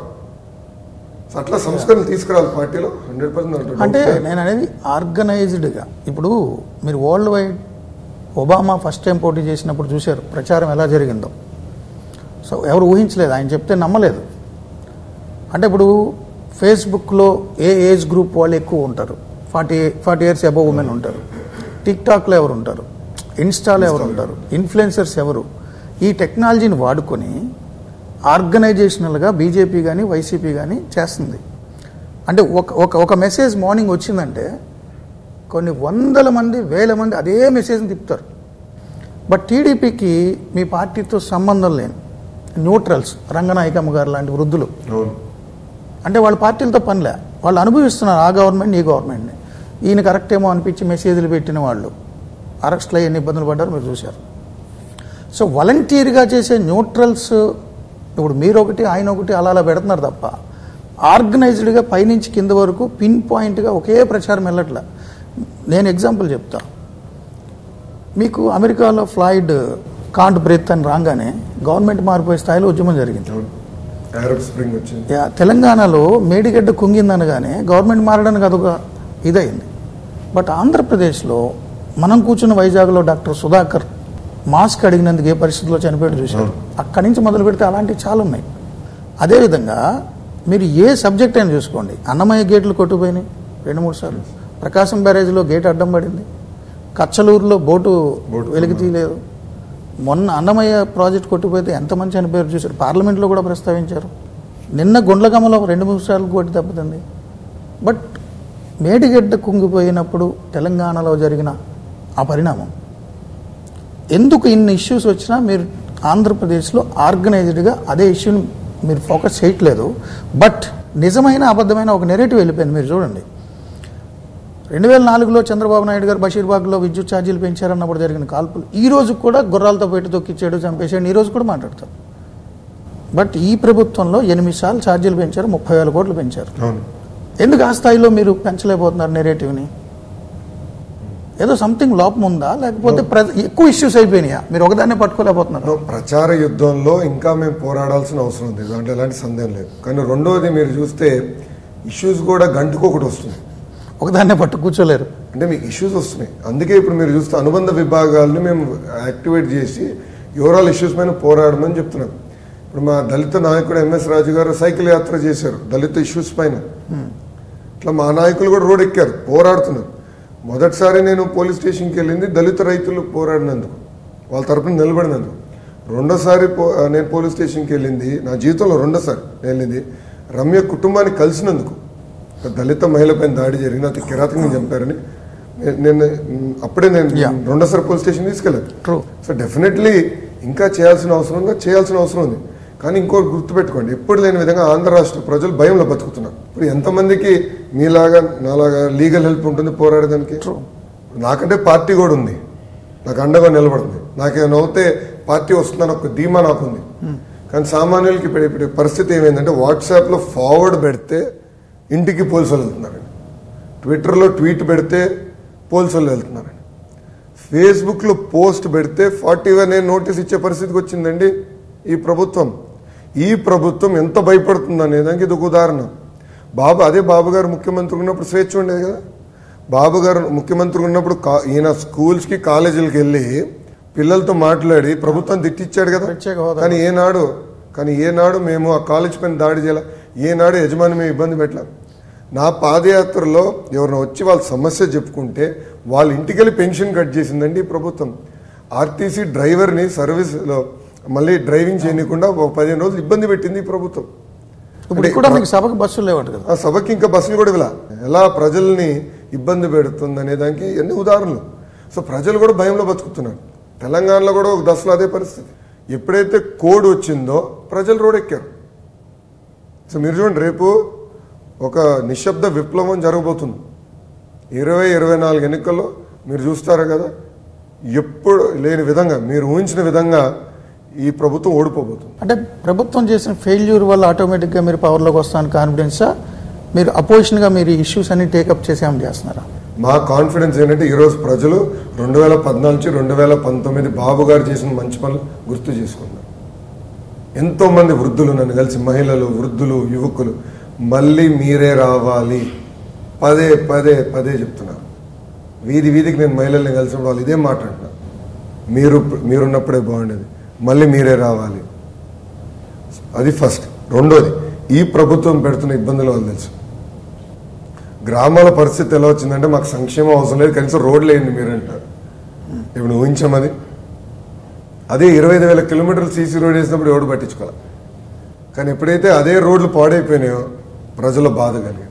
సో అట్లా సంస్కరణలు తీసుకురావాలి పార్టీలో హండ్రెడ్
అంటే
పర్సెంట్
నేను అనేది ఆర్గనైజ్డ్గా ఇప్పుడు మీరు world wide Obama first time పోటీ చేసినప్పుడు చూశారు ప్రచారం ఎలా జరిగిందో సో ఎవరు ఊహించలేదు ఆయన చెప్తే నమ్మలేదు అంటే ఇప్పుడు ఫేస్బుక్లో ఏ ఏజ్ గ్రూప్ వాళ్ళు ఎక్కువ ఉంటారు forty forty years above women ఉంటారు టిక్ టాక్లో ఎవరు ఉంటారు ఇన్స్టాలో ఎవరు ఉంటారు ఇన్ఫ్లుయెన్సర్స్ ఎవరు ఈ టెక్నాలజీని వాడుకొని ఆర్గనైజేషనల్గా బీజేపీ కానీ వైసీపీ కానీ చేస్తుంది అంటే ఒక ఒక ఒక మెసేజ్ మార్నింగ్ వచ్చిందంటే కొన్ని వందల మంది వేల మంది అదే మెసేజ్ని తిప్పుతారు బట్ టీడీపీకి మీ పార్టీతో సంబంధం లేని న్యూట్రల్స్ రంగనాయకమ్మ గారు లాంటి వృద్ధులు
అవును
అంటే వాళ్ళ పార్టీలతో పనిలే వాళ్ళు అనుభవిస్తున్నారు ఆ గవర్నమెంట్ ఈ గవర్నమెంట్ని ఈయన కరెక్ట్ ఏమో అనిపించి మెసేజ్లు పెట్టిన వాళ్ళు అరెస్ట్లో ఎన్ని ఇబ్బందులు పడ్డారో మీరు చూశారు సో వాలంటీర్గా చేసే న్యూట్రల్స్ ఇప్పుడు మీరు ఒకటి ఆయన ఒకటి అలా అలా పెడుతున్నారు తప్ప ఆర్గనైజ్డ్గా పైనుంచి కింద వరకు పిన్ పాయింట్గా ఒకే ప్రచారం వెళ్ళట్లే నేను ఎగ్జాంపుల్ చెప్తా మీకు అమెరికాలో ఫ్లాయిడ్ కాంట్ బ్రెత్ అని రాగానే గవర్నమెంట్ మారిపోయే స్థాయిలో ఉద్యమం జరిగింది
అవును అరబ్ స్ప్రింగ్ వచ్చింది
యా, తెలంగాణలో మేడిగడ్డ కుంగిందనగానే గవర్నమెంట్ మారడానికి అదొక ఇదైంది బట్ ఆంధ్రప్రదేశ్లో మనం కూర్చున్న వైజాగ్లో డాక్టర్ సుధాకర్ మాస్క్ అడిగినందుకు ఏ పరిస్థితిలో చనిపోయాడు చూశారు అక్కడి నుంచి మొదలు పెడితే అలాంటివి చాలా ఉన్నాయి అదేవిధంగా మీరు ఏ సబ్జెక్ట్ అయినా చూసుకోండి అన్నమయ్య గేట్లు కొట్టుకుపోయినాయి రెండు మూడు సార్లు ప్రకాశం బ్యారేజ్లో గేట్ అడ్డం పడింది కచ్చలూరులో బోటు
బోటు
వెలికి తీయలేదు మొన్న అన్నమయ్య ప్రాజెక్ట్ కొట్టిపోతే ఎంతమంది చనిపోయారు చూశారు పార్లమెంట్లో కూడా ప్రస్తావించారు నిన్న గుండ్లగమ్మలో ఒక రెండు మూడు సార్లు కొట్టి దెబ్బతింది బట్ మేడిగడ్డ కుంగిపోయినప్పుడు తెలంగాణలో జరిగిన ఆ పరిణామం ఎందుకు ఇన్ని ఇష్యూస్ వచ్చినా మీరు ఆంధ్రప్రదేశ్లో ఆర్గనైజ్డ్గా అదే ఇష్యూని మీరు ఫోకస్ చేయట్లేదు బట్ నిజమైన అబద్ధమైన ఒక నెరేటివ్ వెళ్ళిపోయింది మీరు చూడండి రెండు వేల నాలుగులో చంద్రబాబు నాయుడు గారు బషీర్బాగ్లో విద్యుత్ ఛార్జీలు పెంచారన్నప్పుడు జరిగిన కాల్పులు ఈ రోజు కూడా గుర్రాలతో పెట్టి తొక్కిచ్చాడు చంపేశాడు ఈ రోజు కూడా మాట్లాడతారు బట్ ఈ ప్రభుత్వంలో ఎనిమిది సార్లు ఛార్జీలు పెంచారు ముప్పై వేల కోట్లు పెంచారు
అవును
ఎందుకు ఆ స్థాయిలో మీరు పెంచలేకపోతున్నారు నెరేటివ్ని ఏదో సంథింగ్ లోపం ఉందా లేకపోతే ప్ర- ఎక్కువ ఇష్యూస్ అయిపోయినాయా మీరు ఒకదాన్నే పట్టుకోలేకపోతున్నారు
నో, ప్రచార యుద్ధంలో ఇంకా మేము పోరాడాల్సిన అవసరం ఉంది దాంట్లో ఎలాంటి సందేహం లేదు కానీ రెండోది మీరు చూస్తే ఇష్యూస్ కూడా గంటకు ఒకటి వస్తుంది
ఒకదాన్నే పట్టు కూర్చోలేరు
అంటే మీకు ఇష్యూస్ వస్తున్నాయి అందుకే ఇప్పుడు మీరు చూస్తే అనుబంధ విభాగాల్ని మేము యాక్టివేట్ చేసి ఓవరాల్ ఇష్యూస్ పైన పోరాడమని చెప్తున్నాం ఇప్పుడు మా దళిత నాయకుడు ఎంఎస్ రాజు గారు సైకిల్ యాత్ర చేశారు దళిత ఇష్యూస్ పైన ఇట్లా మా నాయకులు కూడా రోడ్ ఎక్కారు పోరాడుతున్నారు మొదటిసారి నేను పోలీస్ స్టేషన్కి వెళ్ళింది దళిత రైతులు పోరాడినందుకు వాళ్ళ తరపున నిలబడినందుకు రెండోసారి పో నేను పోలీస్ స్టేషన్కి వెళ్ళింది నా జీవితంలో రెండోసారి నేను వెళ్ళింది రమ్య కుటుంబాన్ని కలిసినందుకు ఒక దళిత మహిళపైన దాడి జరిగిన అతి కిరాతకంగా చంపారని నే- నేను మ్, అప్పుడే నేను
Yeah.
రెండోసారి పోలీస్ స్టేషన్ తీసుకెళ్ళాను
ట్రూ
సో డెఫినెట్లీ ఇంకా చేయాల్సిన అవసరం ఉందా చేయాల్సిన అవసరం ఉంది కానీ ఇంకోటి గుర్తుపెట్టుకోండి ఎప్పుడు లేని విధంగా ఆంధ్ర రాష్ట్ర ప్రజలు భయంలో బతుకుతున్నారు ఇప్పుడు ఎంతమందికి మీలాగా నాలాగా లీగల్ హెల్ప్ ఉంటుంది పోరాడడానికి
True.
నాకంటే పార్టీ కూడా ఉంది నాకు అండగా నిలబడుతుంది నాకేమైనా అవుతే పార్టీ వస్తుందని ఒక ధీమా నాకుంది కానీ సామాన్యులకి ఇప్పుడు ఇప్పుడు పరిస్థితి ఏమైందంటే వాట్సాప్లో ఫార్వర్డ్ పెడితే ఇంటికి పోలీసులు వెళ్తున్నారండి ట్విట్టర్లో ట్వీట్ పెడితే పోలీసులు వెళ్తున్నారండి ఫేస్బుక్లో పోస్ట్ పెడితే ఫార్టీ వన్ నోటీస్ ఇచ్చే పరిస్థితికి వచ్చిందండి ఈ ప్రభుత్వం ఈ ప్రభుత్వం ఎంత భయపడుతుంది అనే దానికి ఇది ఒక ఉదాహరణ బాబు అదే బాబు గారు ముఖ్యమంత్రి ఉన్నప్పుడు స్వేచ్ఛ ఉండేది కదా బాబు గారు ముఖ్యమంత్రి ఉన్నప్పుడు కా- ఈయన స్కూల్స్కి కాలేజీలకు వెళ్ళి పిల్లలతో మాట్లాడి ప్రభుత్వం తిట్టించాడు కదా
ప్రత్యేక హోదా.
కానీ ఏనాడు కానీ ఏనాడు మేము ఆ కాలేజ్ పైన దాడి చేయాల ఏనాడు యజమాని మేము ఇబ్బంది పెట్టలేం నా పాదయాత్రలో ఎవరైనా వచ్చి వాళ్ళ సమస్య చెప్పుకుంటే వాళ్ళ ఇంటికి వెళ్ళి పెన్షన్ కట్ చేసిందండి ఈ ప్రభుత్వం ఆర్టీసీ డ్రైవర్ని సర్వీస్లో మళ్ళీ డ్రైవింగ్ చేయనీయకుండా ఒక పదిహేను రోజులు ఇబ్బంది పెట్టింది ఈ ప్రభుత్వం
ఇప్పుడు కూడా మీకు సభకు బస్సులు లేవట కదా
ఆ సభకి ఇంకా బస్సులు కూడా ఇలా ఎలా ప్రజల్ని ఇబ్బంది పెడుతుంది అనే దానికి ఎన్ని ఉదాహరణలు సో ప్రజలు కూడా భయంలో బతుకుతున్నారు తెలంగాణలో కూడా ఒక దశలో అదే పరిస్థితి ఎప్పుడైతే కోడ్ వచ్చిందో ప్రజలు రోడ్ ఎక్కారు సో మీరు చూడండి రేపు ఒక నిశ్శబ్ద విప్లవం జరగబోతుంది ఇరవై ఇరవై నాలుగు ఎన్నికల్లో మీరు చూస్తారు కదా ఎప్పుడు లేని విధంగా మీరు ఊహించిన విధంగా ఈ ప్రభుత్వం ఓడిపోబోతుంది
అంటే ప్రభుత్వం చేసిన ఫెయిల్యూర్ వల్ల ఆటోమేటిక్గా మీరు పవర్లోకి వస్తాను కాన్ఫిడెన్సా మీరు అపోజిషన్గా మీరు ఈ ఇష్యూస్ అన్ని టేకప్ చేసి ఏమైనా చేస్తున్నారా
మా కాన్ఫిడెన్స్ ఏంటంటే ఈరోజు ప్రజలు రెండు వేల పద్నాలుగు నుంచి రెండు వేల పంతొమ్మిది బాబు గారు చేసిన మంచి పనులు గుర్తు చేసుకున్నారు ఎంతో మంది వృద్ధులు నన్ను కలిసి మహిళలు వృద్ధులు యువకులు మళ్ళీ మీరే రావాలి పదే పదే పదే చెప్తున్నారు వీధి వీధికి నేను మహిళల్ని కలిసినప్పుడు వాళ్ళు ఇదే మాట అంటున్నారు మీరు మీరున్నప్పుడే బాగుండేది మళ్ళీ మీరే రావాలి అది ఫస్ట్ రెండోది ఈ ప్రభుత్వం పెడుతున్న ఇబ్బందులు వాళ్ళు తెలుసు గ్రామాల పరిస్థితి ఎలా వచ్చిందంటే మాకు సంక్షేమం అవసరం లేదు కనీసం రోడ్లు వేయండి మీరు అంటారు ఇప్పుడు ఊహించాం అది అదే ఇరవై ఐదు వేల కిలోమీటర్లు సీసీ రోడ్ వేసినప్పుడు ఎవడు పట్టించుకోవాలి కానీ ఎప్పుడైతే అదే రోడ్లు పాడైపోయినాయో ప్రజల బాధ కలిగింది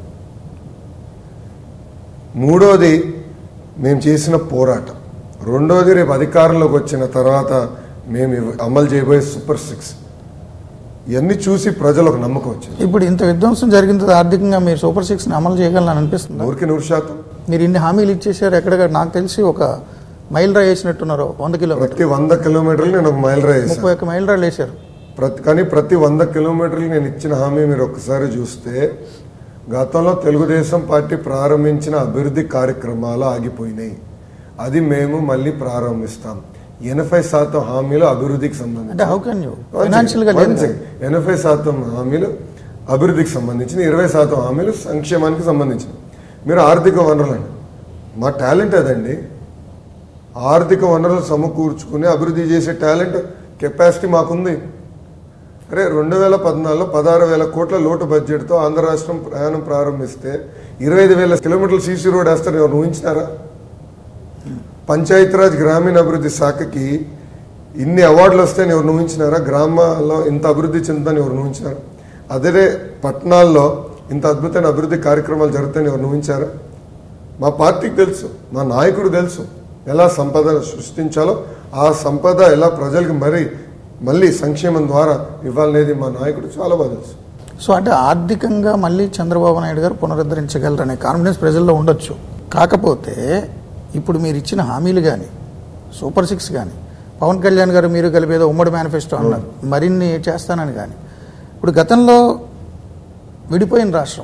మూడోది మేము చేసిన పోరాటం రెండోది రేపు అధికారంలోకి వచ్చిన తర్వాత మేము ఇవ్- అమలు చేయబోయే సూపర్ సిక్స్ ఇవన్నీ చూసి ప్రజలకు నమ్మకం వచ్చింది
ఇప్పుడు ఇంత విధ్వంసం జరిగిన తర్వాత ఆర్థికంగా మీరు సూపర్ సిక్స్ని అమలు చేయగలని అనిపిస్తుంది
నూరుకి నూరు శాతం
మీరు ఇన్ని హామీలు ఇచ్చేసారు ఎక్కడెక్కడ నాకు తెలిసి ఒక మైల్ రా వేసినట్టున్నారు వంద కిలోమీటర్
ప్రతి వంద కిలోమీటర్లు నేను ఒక మైల్ రా వేసాను
ముప్పై ఒక్క మైల్ రాళ్ళు వేశారు
ప్రతి కానీ ప్రతి వంద కిలోమీటర్లు నేను ఇచ్చిన హామీ మీరు ఒక్కసారి చూస్తే గతంలో తెలుగుదేశం పార్టీ ప్రారంభించిన అభివృద్ధి కార్యక్రమాలు ఆగిపోయినాయి అది మేము మళ్ళీ ప్రారంభిస్తాం ఎనభై శాతం హామీలు అభివృద్ధికి
అంటే
సంబంధించి
హౌ కెన్ యూ ఫైనాన్షియల్ గా లేదు కదా.
ఎనభై శాతం హామీలు అభివృద్ధికి సంబంధించిన ఇరవై శాతం హామీలు సంక్షేమానికి సంబంధించిన మీరు ఆర్థిక వనరులండి మా టాలెంట్ అదండి ఆర్థిక వనరులు సమకూర్చుకుని అభివృద్ధి చేసే టాలెంట్ కెపాసిటీ మాకుంది అరే రెండు వేల పద్నాలుగులో పదహారు వేల కోట్ల లోటు బడ్జెట్తో ఆంధ్ర రాష్ట్రం ప్రయాణం ప్రారంభిస్తే ఇరవై ఐదు వేల కిలోమీటర్లు సీసీ రోడ్ వేస్తారు ఎవరు ఊహించినారా పంచాయతీరాజ్ గ్రామీణ అభివృద్ధి శాఖకి ఇన్ని అవార్డులు వస్తాయని ఎవరు ఊహించినారా గ్రామాల్లో ఇంత అభివృద్ధి చెందుతాని ఎవరు ఊహించినారా అదే పట్టణాల్లో ఇంత అద్భుతమైన అభివృద్ధి కార్యక్రమాలు జరుగుతాయని ఎవరు ఊహించారా మా పార్టీకి తెలుసు మా నాయకుడు తెలుసు ఎలా సంపద సృష్టించాలో ఆ సంపద ఎలా ప్రజలకు మరి మళ్ళీ సంక్షేమం ద్వారా ఇవ్వాలనేది మా నాయకుడు చాలా బాగా తెలుసు
సో అంటే ఆర్థికంగా మళ్ళీ చంద్రబాబు నాయుడు గారు పునరుద్ధరించగలరనే కాన్ఫిడెన్స్ ప్రజల్లో ఉండొచ్చు కాకపోతే ఇప్పుడు మీరు ఇచ్చిన హామీలు కానీ సూపర్ సిక్స్ కానీ పవన్ కళ్యాణ్ గారు మీరు కలిపి ఏదో ఉమ్మడి మేనిఫెస్టో అన్నారు మరిన్ని చేస్తానని కానీ ఇప్పుడు గతంలో విడిపోయిన రాష్ట్రం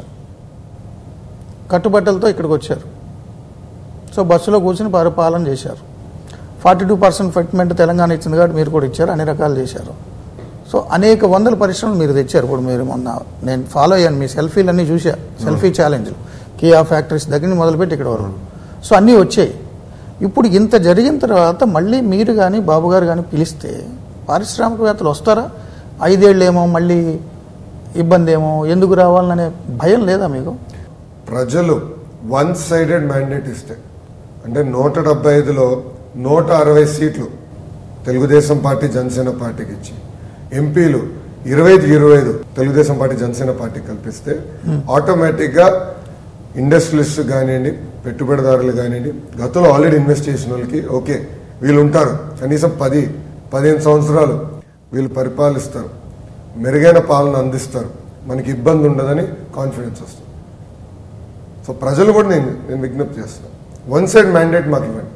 కట్టుబట్టలతో ఇక్కడికి వచ్చారు సో బస్సులో కూర్చుని పరిపాలన చేశారు forty two percent fitment Telangana ఇచ్చింది కాబట్టి మీరు కూడా ఇచ్చారు అన్ని రకాలు చేశారు సో అనేక వందల పరిశ్రమలు మీరు తెచ్చారు ఇప్పుడు మీరు మొన్న నేను ఫాలో అయ్యాను మీ సెల్ఫీలు అన్నీ చూసా సెల్ఫీ ఛాలెంజ్లు కియా ఫ్యాక్టరీస్ దగ్గర నుంచి మొదలుపెట్టి ఇక్కడ వరకు సో అన్నీ వచ్చాయి ఇప్పుడు ఇంత జరిగిన తర్వాత మళ్ళీ మీరు కానీ బాబు గారు కానీ పిలిస్తే పారిశ్రామికవేత్తలు వస్తారా ఐదేళ్ళేమో మళ్ళీ ఇబ్బంది ఏమో ఎందుకు రావాలనే భయం లేదా మీకు
ప్రజలు వన్ సైడెడ్ మ్యాండేట్ ఇస్తే అంటే నూట డెబ్బై ఐదులో నూట అరవై సీట్లు తెలుగుదేశం పార్టీ జనసేన పార్టీకి ఇచ్చి ఎంపీలు ఇరవై ఐదు ఇరవై ఐదు తెలుగుదేశం పార్టీ జనసేన పార్టీ కల్పిస్తే ఆటోమేటిక్ గా ఇండస్ట్రియలిస్ట్ కానివ్వండి పెట్టుబడిదారులు కానివ్వండి గతంలో ఆల్రెడీ ఇన్వెస్ట్ చేసిన వాళ్ళకి ఓకే వీళ్ళు ఉంటారు కనీసం పది పదిహేను సంవత్సరాలు వీళ్ళు పరిపాలిస్తారు మెరుగైన పాలన అందిస్తారు మనకి ఇబ్బంది ఉండదని కాన్ఫిడెన్స్ వస్తుంది సో ప్రజలు కూడా నేను నేను విజ్ఞప్తి చేస్తాను వన్ సైడ్ మ్యాండేట్ మాకు ఇవ్వండి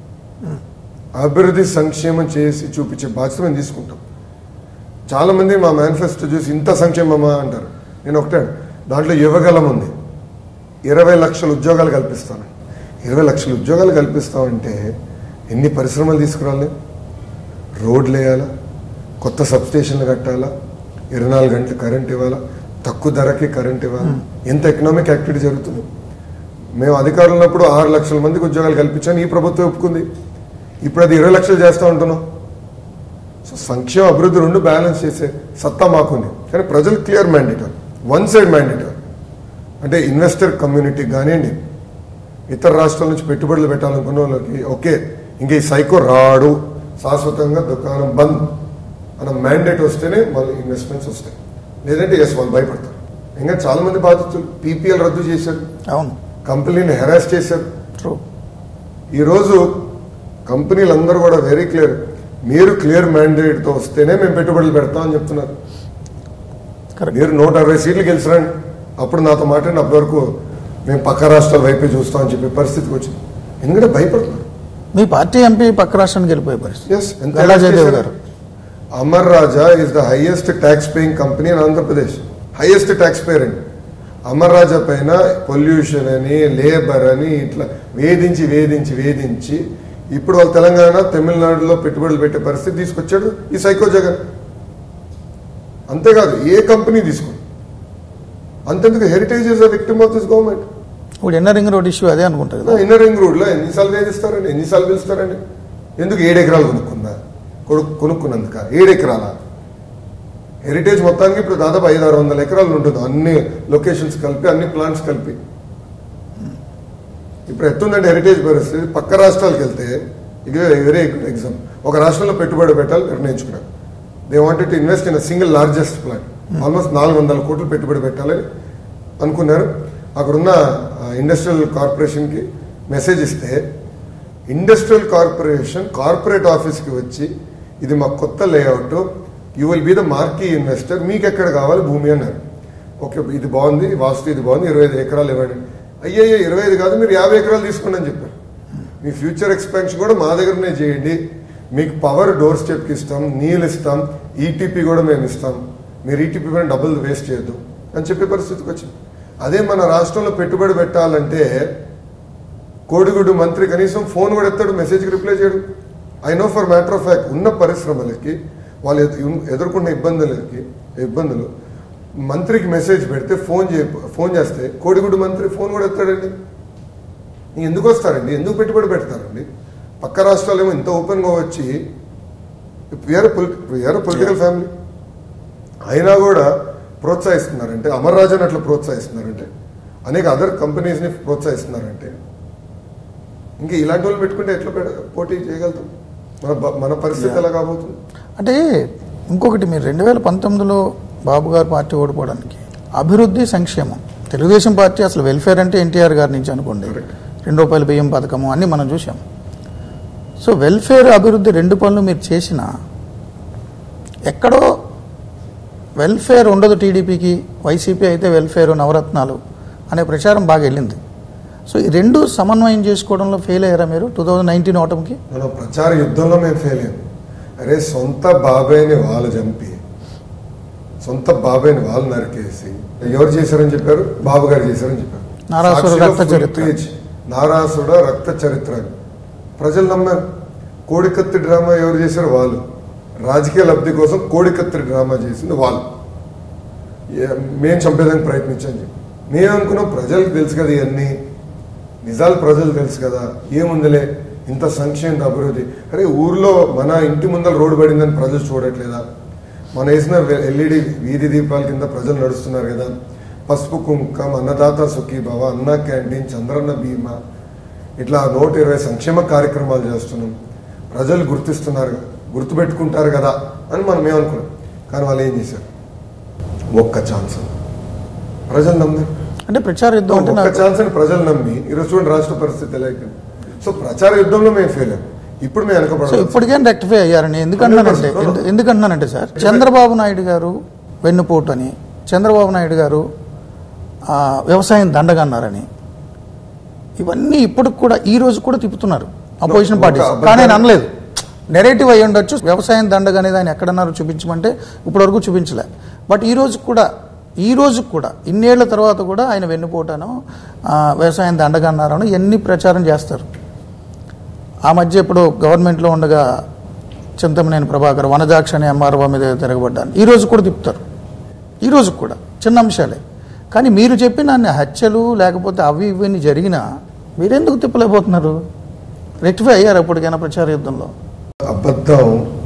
అభివృద్ధి సంక్షేమం చేసి చూపించే బాధ్యత మేము తీసుకుంటాం చాలా మంది మా మేనిఫెస్టో చూసి ఇంత సంక్షేమమా అంటారు నేను ఒకటే దాంట్లో యువగలం ఉంది ఇరవై లక్షల ఉద్యోగాలు కల్పిస్తాను ఇరవై లక్షల ఉద్యోగాలు కల్పిస్తామంటే ఎన్ని పరిశ్రమలు తీసుకురాలి రోడ్లు వేయాలా కొత్త సబ్స్టేషన్లు కట్టాలా ఇరవై నాలుగు గంటలు కరెంట్ ఇవ్వాలా తక్కువ ధరకి కరెంట్ ఇవ్వాలి ఎంత ఎకనామిక్ యాక్టివిటీ జరుగుతుంది మేము అధికారులు ఉన్నప్పుడు ఆరు లక్షల మందికి ఉద్యోగాలు కల్పించాను ఈ ప్రభుత్వం ఒప్పుకుంది ఇప్పుడు అది ఇరవై లక్షలు చేస్తా ఉంటున్నాం సో సంక్షేమ అభివృద్ధి రెండు బ్యాలెన్స్ చేసే సత్తా మాకుంది కానీ ప్రజలు clear mandate one side mandate అంటే ఇన్వెస్టర్ కమ్యూనిటీ కానివ్వండి ఇతర రాష్ట్రాల నుంచి పెట్టుబడులు పెట్టాలనుకున్న వాళ్ళకి ఓకే ఇంక ఈ సైకో రాడు శాశ్వతంగా దుకాణం బంద్ అన్న మ్యాండేట్ వస్తేనే మళ్ళీ ఇన్వెస్ట్మెంట్స్ వస్తాయి లేదంటే ఎస్ వాళ్ళు భయపడతారు ఇంకా చాలా మంది బాధితులు పీపీఎల్ రద్దు చేశారు
అవును
కంపెనీని హెరాస్ చేశారు
ట్రూ
ఈరోజు కంపెనీలు అందరూ కూడా వెరీ క్లియర్ మీరు క్లియర్ మ్యాండేట్ తో వస్తేనే మేము పెట్టుబడులు పెడతామని చెప్తున్నారు
కరెక్ట్
మీరు నూట అరవై సీట్లు గెలిచిరండి అప్పుడు నాతో మాట్లాడిన అప్పటి వరకు మేము పక్క రాష్ట్రాల వైపే చూస్తామని చెప్పే పరిస్థితికి వచ్చింది ఎందుకంటే భయపడుతున్నారు
మీ పార్టీ ఎంపీ పక్క రాష్ట్రానికి వెళ్ళిపోయే పరిస్థితి
yes
Galla Jayadev garu
Amar Raja is the highest tax paying company in Andhra Pradesh highest tax payer అండి అమర్ రాజా పైన పొల్యూషన్ అని లేబర్ అని ఇట్లా వేధించి వేధించి వేధించి ఇప్పుడు వాళ్ళు తెలంగాణ తమిళనాడులో పెట్టుబడులు పెట్టే పరిస్థితి తీసుకొచ్చాడు ఈ సైకో జగన్ అంతేకాదు ఏ కంపెనీ తీసుకోండి అంతెందుకు Heritage is the victim of this government
ఇప్పుడు ఇన్నర్ రింగ్ రోడ్ ఇష్యూ అదే అనుకుంటా కదా
ఇన్నర్ రింగ్ రోడ్ లో ఎన్నిసార్లు వేధిస్తారండి ఎన్నిసార్లు పిలుస్తారండి ఎందుకు ఏడు ఎకరాలు కొనుక్కుందా కొడు- కొనుక్కున్నందుక ఏడు ఎకరాల హెరిటేజ్ మొత్తానికి ఇప్పుడు దాదాపు ఐదు ఆరు వందల ఎకరాలు ఉంటుంది అన్ని లొకేషన్స్ కలిపి అన్ని ప్లాంట్స్ కలిపి ఇప్పుడు ఎత్తుందంటే హెరిటేజ్ పరిస్థితి పక్క రాష్ట్రాలకు వెళ్తే ఇది వెరీ గుడ్ ఎగ్జామ్ ఒక రాష్ట్రంలో పెట్టుబడి పెట్టాలి నిర్ణయించుకున్నారు they wanted to invest in single largest plant almost నాలుగు వందల కోట్లు పెట్టుబడి పెట్టాలని అనుకున్నారు అక్కడున్న ఇండస్ట్రియల్ కార్పొరేషన్కి మెసేజ్ ఇస్తే ఇండస్ట్రియల్ కార్పొరేషన్ కార్పొరేట్ ఆఫీస్కి వచ్చి ఇది మా కొత్త layout you will be the marquee investor మీకు ఎక్కడ కావాలి భూమి అన్నారు ఓకే ఇది బాగుంది వాస్తు ఇది బాగుంది ఇరవై ఐదు ఎకరాలు ఇవ్వండి అయ్యయ్యో ఇరవై ఐదు కాదు మీరు యాభై ఎకరాలు తీసుకోండి అని చెప్పారు మీ ఫ్యూచర్ ఎక్స్పెన్షన్ కూడా మా దగ్గరనే చేయండి మీకు పవర్ డోర్ స్టెప్కి ఇస్తాం నీళ్ళు ఇస్తాం ఈటీపీ కూడా మేము ఇస్తాం మీరు ఈటీపీ పైన డబ్బులు వేస్ట్ చేయొద్దు అని చెప్పే పరిస్థితికి వచ్చింది అదే మన రాష్ట్రంలో పెట్టుబడి పెట్టాలంటే కోడిగుడ్డు మంత్రి కనీసం ఫోన్ కూడా ఎత్తాడు మెసేజ్కి రిప్లై చేయడు I know for matter of fact ఉన్న పరిశ్రమలకి వాళ్ళు ఎదు- ఎదుర్కొన్న ఇబ్బందులకి ఇబ్బందులు మంత్రికి మెసేజ్ పెడితే ఫోన్ చే ఫోన్ చేస్తే కోడిగుడ్డు మంత్రి ఫోన్ కూడా ఎత్తాడండి ఇంక ఎందుకు వస్తారండి ఎందుకు పెట్టుబడి పెడతారండి పక్క రాష్ట్రాలు ఏమో ఇంత ఓపెన్గా వచ్చి వీఆర్ వీఆర్ పొలిటికల్ ఫ్యామిలీ అయినా కూడా ప్రోత్సహిస్తున్నారంటే అమర్ రాజన్ అట్లా ప్రోత్సహిస్తున్నారంటే అనేక అదర్ కంపెనీస్ని ప్రోత్సహిస్తున్నారంటే ఇంకా ఇలాంటి వాళ్ళు పెట్టుకుంటే ఎట్లా పెడ- పోటీ చేయగలుగుతాం మన బ- మన పరిస్థితి ఎలా కాబోతుంది
అంటే ఇంకొకటి మీరు రెండు వేల పంతొమ్మిదిలో బాబు గారు పార్టీ ఓడిపోవడానికి అభివృద్ధి సంక్షేమం తెలుగుదేశం పార్టీ అసలు వెల్ఫేర్ అంటే ఎన్టీఆర్ గారి నుంచి అనుకోండి
Correct.
రెండు రూపాయల బియ్యం పథకము అన్నీ మనం చూసాం సో వెల్ఫేర్ అభివృద్ధి రెండు పనులు మీరు చేసిన ఎక్కడో వెల్ఫేర్ ఉండదు టీడీపీకి వైసీపీ అయితే వెల్ఫేర్ నవరత్నాలు అనే ప్రచారం బాగా వెళ్ళింది సో ఈ రెండు సమన్వయం చేసుకోవడంలో ఫెయిల్ అయ్యారా మీరు టూ థౌజండ్ నైన్టీన్ ఓటమికి
మనం ప్రచార యుద్ధంలో మేము ఫెయిల్ అయ్యాం అరే సొంత బాబాయ్ని వాళ్ళు చంపి సొంత బాబాయ్ని వాళ్ళు నరికేసి ఎవరు చేశారని చెప్పారు బాబు గారు చేశారని చెప్పారు
నారాసుర
సాక్షిలో
రక్త
full
చరిత్ర.
page. నారాసుర రక్త చరిత్ర అని. ప్రజలు నమ్మారు కోడికత్తి డ్రామా ఎవరు చేశారు వాళ్ళు రాజకీయ లబ్ధి కోసం కోడికత్తి డ్రామా చేసింది వాళ్ళు ఏ- మేము చంపేదానికి ప్రయత్నించాం చెప్పి మేము అనుకున్నాం ప్రజలకు తెలుసు కదా ఇవన్నీ నిజాలు ప్రజలు తెలుసు కదా ఏముందిలే ఇంత సంక్షేమ అభివృద్ధి అరే ఊర్లో మన ఇంటి ముందర రోడ్డు పడిందని ప్రజలు చూడట్లేదా మన వేసిన ఎల్ఈడి వీధి దీపాల కింద ప్రజలు నడుస్తున్నారు కదా పసుపు కుంకుమ అన్నదాత సుఖీ భవ అన్న క్యాంటీన్ చంద్రన్న బీమా ఇట్లా నూట ఇరవై సంక్షేమ కార్యక్రమాలు చేస్తున్నాం ప్రజలు గుర్తిస్తున్నారు గుర్తుపెట్టుకుంటారు కదా అని మనం ఏమనుకున్నాం కానీ వాళ్ళు ఏం చేశారు ఒక్క ఛాన్స్ ప్రజలు నమ్మారు
అంటే ప్రచార యుద్ధం అంటే
ఒక్క
నాకు
ఛాన్స్ అని ప్రజలు నమ్మి ఈరోజు చూడండి రాష్ట్ర పరిస్థితి ఎలా అయిపోయింది సో ప్రచార యుద్ధంలో మేము ఫెయిల్ అయ్యాం ఇప్పుడు మేము
సో
వెనకబడాలి
ఇప్పటికేం రెక్టిఫై అయ్యారని ఎందుకంటున్నానంటే ఎందు- ఎందుకంటున్నానంటే సార్ చంద్రబాబు నాయుడు గారు వెన్నుపోటు అని చంద్రబాబు నాయుడు గారు ఆ, వ్యవసాయం దండగన్నారని ఇవన్నీ ఇప్పటికి కూడా ఈ రోజు కూడా తిప్పుతున్నారు అపోజిషన్
ఒక
పార్టీస్
అబద్ధం-
కానీ ఆయన అనలేదు నెరేటివ్ అయ్యి ఉండొచ్చు వ్యవసాయం దండగ అనేది ఆయన ఎక్కడన్నారు చూపించమంటే ఇప్పటివరకు చూపించలే బట్ ఈ రోజు కూడా ఈ రోజు కూడా ఇన్నేళ్ల తర్వాత కూడా ఆయన వెన్నుపోటాను ఆ, వ్యవసాయం దండగన్నారని ఎన్ని ప్రచారం చేస్తారు ఆ మధ్య ఇప్పుడు గవర్నమెంట్లో ఉండగా చింతమనేని ప్రభాకర్ వనజాక్ష అనే ఎంఆర్ఓ మీద తిరగబడ్డాను ఈ రోజు కూడా తిప్పుతారు ఈ రోజు కూడా చిన్న అంశాలే కానీ మీరు చెప్పిన అన్ని హత్యలు లేకపోతే అవి ఇవన్నీ జరిగినా మీరెందుకు తిప్పలేకపోతున్నారు రెక్టిఫై అయ్యారు అప్పటికైనా ప్రచార యుద్ధంలో
అబద్ధం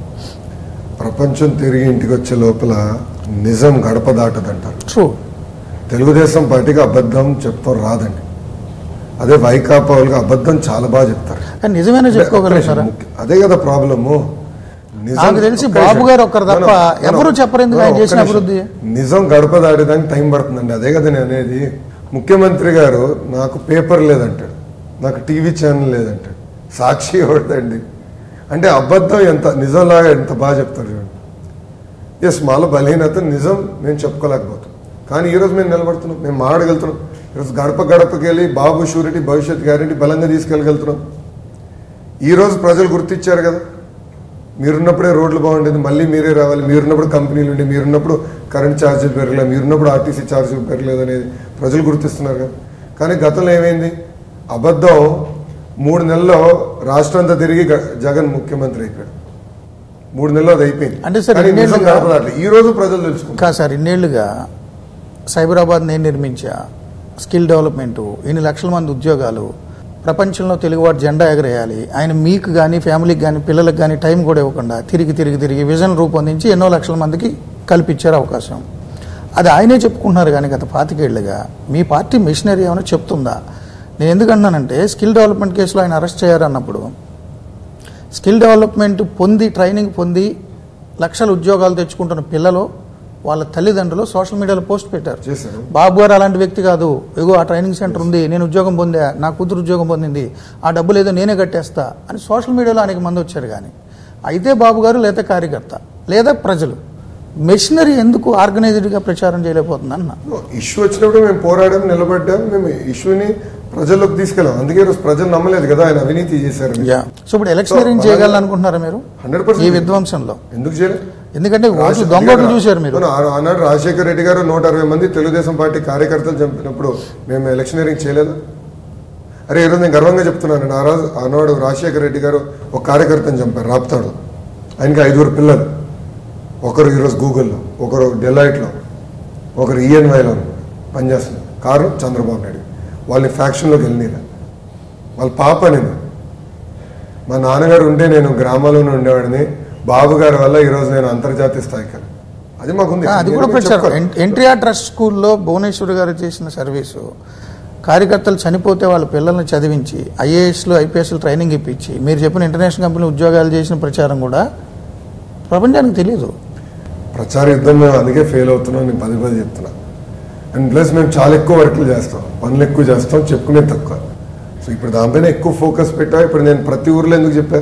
ప్రపంచం తిరిగి ఇంటికి వచ్చే లోపల నిజం గడప దాటదంటారు
ట్రూ
తెలుగుదేశం పార్టీకి అబద్ధం చెప్తాం రాదండి అదే వైకాపా వాళ్ళకి అబద్ధం చాలా బాగా చెప్తారు
కానీ నిజమేనా చెప్పుకోగలుగుతారా
ముఖ్య- అదే కదా ప్రాబ్లము నిజం-
నాకు తెలిసి
ఒక్క
బాబు
నిమిషం.
గారు ఒక్కరు తప్ప
No, no, no,
ఎవరు
no.
చెప్పరు ఎందుకు
No,
ఆయన
ఒక్క
చేసిన
నిమిషం.
అభివృద్ధి.
నిజం గడప దాటేదానికి టైం పడుతుందండి అదే కదా నేను అనేది ముఖ్యమంత్రి గారు నాకు పేపర్ లేదంటాడు నాకు టీవీ ఛానల్ లేదంటాడు సాక్షి ఎవరిదండి అంటే అబద్ధం ఎంత నిజంలాగా ఎంత బాగా చెప్తారు చూడండి ఎస్ మాలో బలహీనత నిజం మేము చెప్పుకోలేకపోతాం కానీ ఈరోజు మేము నిలబడుతున్నాం మేము మాడగలుగుతున్నాం ఈరోజు గడప గడపకి వెళ్ళి బాబు షూరిటీ భవిష్యత్ గ్యారెంటీ బలంగా తీసుకెళ్ళగలుగుతున్నాం ఈరోజు ప్రజలు గుర్తించారు కదా మీరున్నప్పుడే రోడ్లు బాగుండేది మళ్ళీ మీరే రావాలి మీరున్నప్పుడు కంపెనీలు ఉండి మీరున్నప్పుడు కరెంట్ ఛార్జీలు పెరగలేదు మీరున్నప్పుడు ఆర్టీసీ ఛార్జీలు పెరగలేదు అనేది ప్రజలు గుర్తిస్తున్నారు కదా కానీ గతంలో ఏమైంది అబద్ధం మూడు నెలల్లో రాష్ట్రం అంతా తిరిగి గ- జగన్ ముఖ్యమంత్రి అయిపోయాడు మూడు నెలలు అది అయిపోయింది
అంటే సార్
కానీ నిజం
ఇన్నేళ్లుగా-
కనపడట్లేదు. ఈ రోజు ప్రజలు తెలుసుకుంటారు
కాదు సార్ ఇన్నేళ్లుగా సైబరాబాద్ నేను నిర్మించా స్కిల్ డెవలప్మెంట్ ఇన్ని లక్షల మంది ఉద్యోగాలు ప్రపంచంలో తెలుగువాడు జెండా ఎగరేయాలి ఆయన మీకు కానీ ఫ్యామిలీకి కానీ పిల్లలకు కానీ టైం కూడా ఇవ్వకుండా తిరిగి తిరిగి తిరిగి విజన్ రూపొందించి ఎన్నో లక్షల మందికి కల్పించారు అవకాశం అది ఆయనే చెప్పుకుంటున్నారు కానీ గత పాతికేళ్లుగా మీ పార్టీ మిషనరీ ఏమైనా చెప్తుందా నేను ఎందుకంటున్నానంటే స్కిల్ డెవలప్మెంట్ కేసులో ఆయన అరెస్ట్ చేయారన్నప్పుడు స్కిల్ డెవలప్మెంట్ పొంది ట్రైనింగ్ పొంది లక్షల ఉద్యోగాలు తెచ్చుకుంటున్న పిల్లలు వాళ్ళ తల్లిదండ్రులు సోషల్ మీడియాలో పోస్ట్ పెట్టారు
చేశారు
బాబు గారు అలాంటి వ్యక్తి కాదు ఇగో ఆ ట్రైనింగ్ సెంటర్ ఉంది నేను ఉద్యోగం పొందా నా కూతురు ఉద్యోగం పొందింది ఆ డబ్బులు ఏదో నేనే కట్టేస్తా అని సోషల్ మీడియాలో అనేక మంది వచ్చారు కానీ అయితే బాబు గారు లేదా కార్యకర్త లేదా ప్రజలు మెషినరీ ఎందుకు ఆర్గనైజ్డ్గా ప్రచారం చేయలేకపోతుంది అన్న
ఇష్యూ వచ్చినప్పుడు మేము పోరాడాం నిలబడ్డాం మేము ఇష్యూని ప్రజల్లోకి తీసుకెళ్ళాం అందుకే ఈరోజు ప్రజలు నమ్మలేదు కదా ఆయన అవినీతి చేశారని
యా సో ఇప్పుడు ఎలక్షనరింగ్
So,
చేయగలను అనుకుంటున్నారా మీరు
హండ్రెడ్
ఈ
పర్సెంట్
విధ్వంసంలో
ఎందుకు చేయలేదు
ఎందుకంటే ఓట్లు
రాజశేఖర్
దొంగోట్లు
గారు-
చూశారు మీరు
అవును, ఆ- ఆనాడు రాజశేఖర రెడ్డి గారు నూట అరవై మంది తెలుగుదేశం పార్టీ కార్యకర్తలు చంపినప్పుడు మేము ఎలక్షనీరింగ్ చేయలేదు అరే ఈరోజు నేను గర్వంగా చెప్తున్నాను ఆ రోజు ఆనాడు రాజశేఖర రెడ్డి గారు ఒక కార్యకర్తను చంపారు రాప్తాడు ఆయనకి ఐదుగురు పిల్లలు ఒకరు ఈరోజు గూగుల్లో ఒకరు డెలైట్లో ఒకరు ఈఎన్వైలో పనిచేస్తున్నారు కారణం చంద్రబాబు నాయుడు వాళ్ళని ఫ్యాక్షన్లోకి వెళ్ళిన వాళ్ళ పాప నేను మా నాన్నగారు ఉంటే నేను గ్రామాల్లోనే ఉండేవాడిని బాబు గారి వల్ల ఈరోజు నేను అంతర్జాతీయ స్థాయికి వెళ్ళాను. అది మాకుంది
ఆ, అది కూడా
నేను
ప్రచారం
చెప్పుకోను.
ఎన్- ఎన్టీఆర్ ట్రస్ట్ స్కూల్లో భువనేశ్వర్ గారు చేసిన సర్వీసు కార్యకర్తలు చనిపోతే వాళ్ళ పిల్లల్ని చదివించి ఐఏఎస్లు ఐపీఎస్లు ట్రైనింగ్ ఇప్పించి మీరు చెప్పిన ఇంటర్నేషనల్ కంపెనీ ఉద్యోగాలు చేసిన ప్రచారం కూడా ప్రపంచానికి తెలియదు
ప్రచార యుద్ధం మేము అందుకే ఫెయిల్ అవుతున్నాం నేను పది పది చెప్తున్నా అండ్ ప్లస్ మేము చాలా ఎక్కువ వర్క్లు చేస్తాం పనులు ఎక్కువ చేస్తాం చెప్పుకునే తక్కువ సో ఇప్పుడు దానిపైన ఎక్కువ ఫోకస్ పెట్టా ఇప్పుడు నేను ప్రతి ఊర్లో ఎందుకు చెప్పా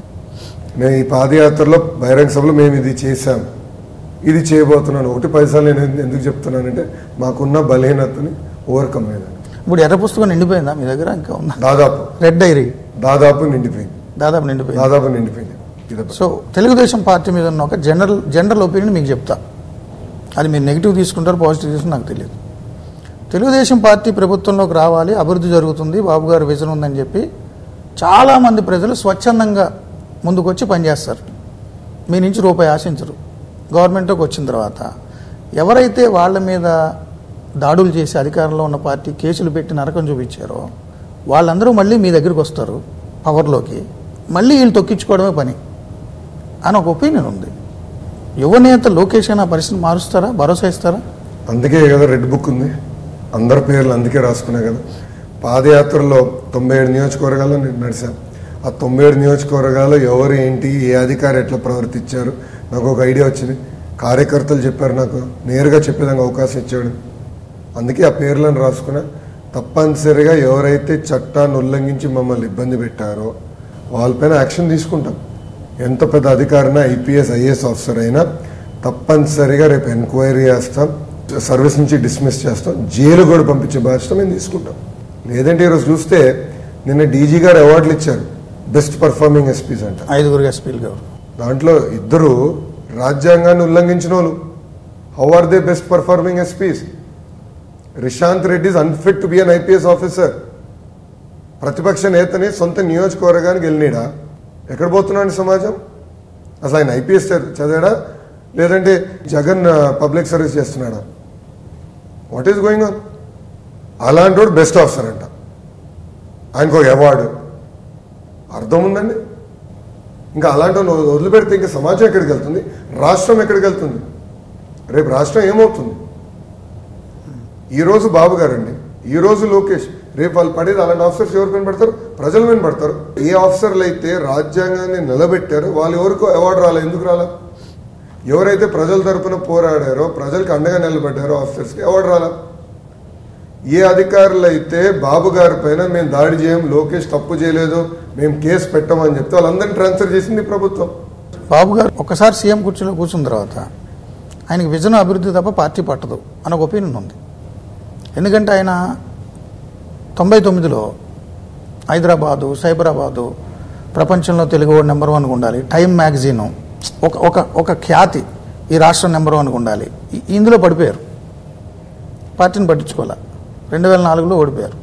నేను ఈ పాదయాత్రలో బహిరంగ సభలో మేము ఇది చేశాం ఇది చేయబోతున్నాను ఒకటి పైసలు నేను ఎందు- ఎందుకు చెప్తున్నానంటే మాకున్న బలహీనతని ఓవర్కమ్ అయ్యేదాన్ని
ఇప్పుడు ఎర్ర పుస్తకం నిండిపోయిందా మీ దగ్గర ఇంకా ఉందా
దాదాపు
రెడ్ డైరీ
దాదాపు నిండిపోయింది
దాదాపు నిండిపోయింది
దాదాపు నిండిపోయింది ఇది
సో తెలుగుదేశం పార్టీ మీద ఉన్న ఒక జనరల్ జనరల్ ఒపీనియన్ మీకు చెప్తా అది మీరు నెగిటివ్ తీసుకుంటారు పాజిటివ్ తీసుకుంటారు నాకు తెలియదు తెలుగుదేశం పార్టీ ప్రభుత్వంలోకి రావాలి అభివృద్ధి జరుగుతుంది బాబు గారు విజన్ ఉందని చెప్పి చాలామంది ప్రజలు స్వచ్ఛందంగా ముందుకొచ్చి పనిచేస్తారు మీ నుంచి రూపాయి ఆశించరు గవర్నమెంట్లోకి వచ్చిన తర్వాత ఎవరైతే వాళ్ళ మీద దాడులు చేసి అధికారంలో ఉన్న పార్టీ కేసులు పెట్టి నరకం చూపించారో వాళ్ళందరూ మళ్ళీ మీ దగ్గరికి వస్తారు పవర్లోకి మళ్ళీ వీళ్ళు తొక్కించుకోవడమే పని అని ఒక ఒపీనియన్ ఉంది యువనేత లోకేష్ అయినా పరిస్థితి మారుస్తారా భరోసా ఇస్తారా
అందుకే కదా రెడ్ బుక్ ఉంది అందరి పేర్లు అందుకే రాసుకున్నా కదా పాదయాత్రలో తొంభై ఏడు నియోజకవర్గాల్లో నేను నడిచాను ఆ తొంభై ఏడు నియోజకవర్గాల్లో ఎవరు ఏంటి ఏ అధికారి ఎట్లా ప్రవర్తించారు నాకు ఒక ఐడియా వచ్చింది కార్యకర్తలు చెప్పారు నాకు నేరుగా చెప్పేదానికి అవకాశం ఇచ్చాడు అందుకే ఆ పేర్లను రాసుకున్నా తప్పనిసరిగా ఎవరైతే చట్టాన్ని ఉల్లంఘించి మమ్మల్ని ఇబ్బంది పెట్టారో వాళ్ళపైన యాక్షన్ తీసుకుంటాం ఎంత పెద్ద అధికారైనా ఐపీఎస్ ఐఏఎస్ ఆఫీసర్ అయినా తప్పనిసరిగా రేపు ఎంక్వైరీ చేస్తాం సర్వీస్ నుంచి డిస్మిస్ చేస్తాం జైలు కూడా పంపించే బాధ్యత మేము తీసుకుంటాం లేదంటే ఈరోజు చూస్తే నిన్న డీజీ గారు అవార్డులు ఇచ్చారు బెస్ట్ పర్ఫార్మింగ్ ఎస్పీస్ అంట
ఐదుగురు ఎస్పీలు గారు
దాంట్లో ఇద్దరు రాజ్యాంగాన్ని ఉల్లంఘించిన వాళ్ళు how are they best performing SPs Rishanth Reddy is unfit to be an IPS officer ప్రతిపక్ష నేతని సొంత నియోజకవర్గానికి వెళ్ళినాడా ఎక్కడ పోతున్నాడు సమాజం అసలు ఆయన ఐపీఎస్ చదివాడా లేదంటే జగన్ పబ్లిక్ సర్వీస్ చేస్తున్నాడా వాట్ ఈస్ గోయింగ్ ఆన్ అలాంటి వాడు బెస్ట్ ఆఫీసర్ అంట ఆయనకు ఒక అవార్డు అర్థం ఉందండి ఇంకా అలాంటి వాడిని వదిలిపెడితే ఇంకా సమాజం ఎక్కడికి వెళ్తుంది రాష్ట్రం ఎక్కడికి వెళ్తుంది రేపు రాష్ట్రం ఏమవుతుంది ఈరోజు బాబు గారండి ఈరోజు లోకేష్ రేపు వాళ్ళు పడేది అలాంటి ఆఫీసర్స్ ఎవరు పైన పడతారు ప్రజల మీద పడతారు ఏ ఆఫీసర్లు అయితే రాజ్యాంగాన్ని నిలబెట్టారో వాళ్ళు ఎవరికో అవార్డు రాలే ఎందుకు రాలా ఎవరైతే ప్రజల తరపున పోరాడారో ప్రజలకు అండగా నిలబడ్డారో ఆఫీసర్స్కి అవార్డు రాలా ఏ అధికారులు అయితే బాబు గారి పైన మేము దాడి చేయం లోకేష్ తప్పు చేయలేదు మేము కేసు పెట్టమని చెప్తే వాళ్ళందరినీ ట్రాన్స్ఫర్ చేసింది ప్రభుత్వం
బాబు గారు ఒక్కసారి సీఎం కుర్చీలో కూర్చున్న తర్వాత ఆయనకి విజన్ అభివృద్ధి తప్ప పార్టీ పట్టదు అని ఒక ఒపీనియన్ ఉంది ఎందుకంటే ఆయన తొంభై తొమ్మిదిలో హైదరాబాదు సైబరాబాదు ప్రపంచంలో తెలుగు నెంబర్ వన్గా ఉండాలి టైమ్ మ్యాగజీను ఒక ఒక ఒక ఖ్యాతి ఈ రాష్ట్రం నెంబర్ వన్గా ఉండాలి ఇ- ఇందులో పడిపోయారు పార్టీని పట్టించుకోలే రెండు వేల నాలుగులో ఓడిపోయారు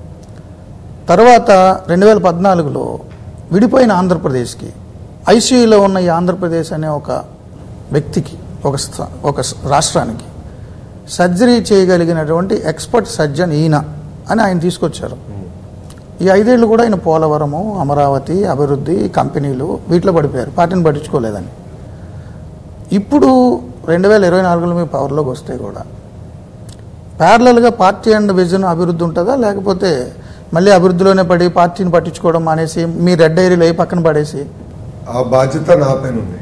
తర్వాత రెండు వేల పద్నాలుగులో విడిపోయిన ఆంధ్రప్రదేశ్కి ఐసీయూలో ఉన్న ఈ ఆంధ్రప్రదేశ్ అనే ఒక వ్యక్తికి ఒక స్థ- ఒక స్- రాష్ట్రానికి సర్జరీ చేయగలిగినటువంటి ఎక్స్పర్ట్ సర్జన్ ఈయన అని ఆయన తీసుకొచ్చారు ఈ ఐదేళ్లు కూడా ఆయన పోలవరము అమరావతి అభివృద్ధి కంపెనీలు వీటిలో పడిపోయారు పార్టీని పట్టించుకోలేదని ఇప్పుడు రెండు వేల ఇరవై నాలుగులో మీ పవర్లోకి వస్తే కూడా ప్యారలల్గా పార్టీ అండ్ విజన్ అభివృద్ధి ఉంటుందా లేకపోతే మళ్ళీ అభివృద్ధిలోనే పడి పార్టీని పట్టించుకోవడం మానేసి మీ రెడ్ డైరీలో ఏ పక్కన పడేసి
ఆ బాధ్యత నా పైన ఉంది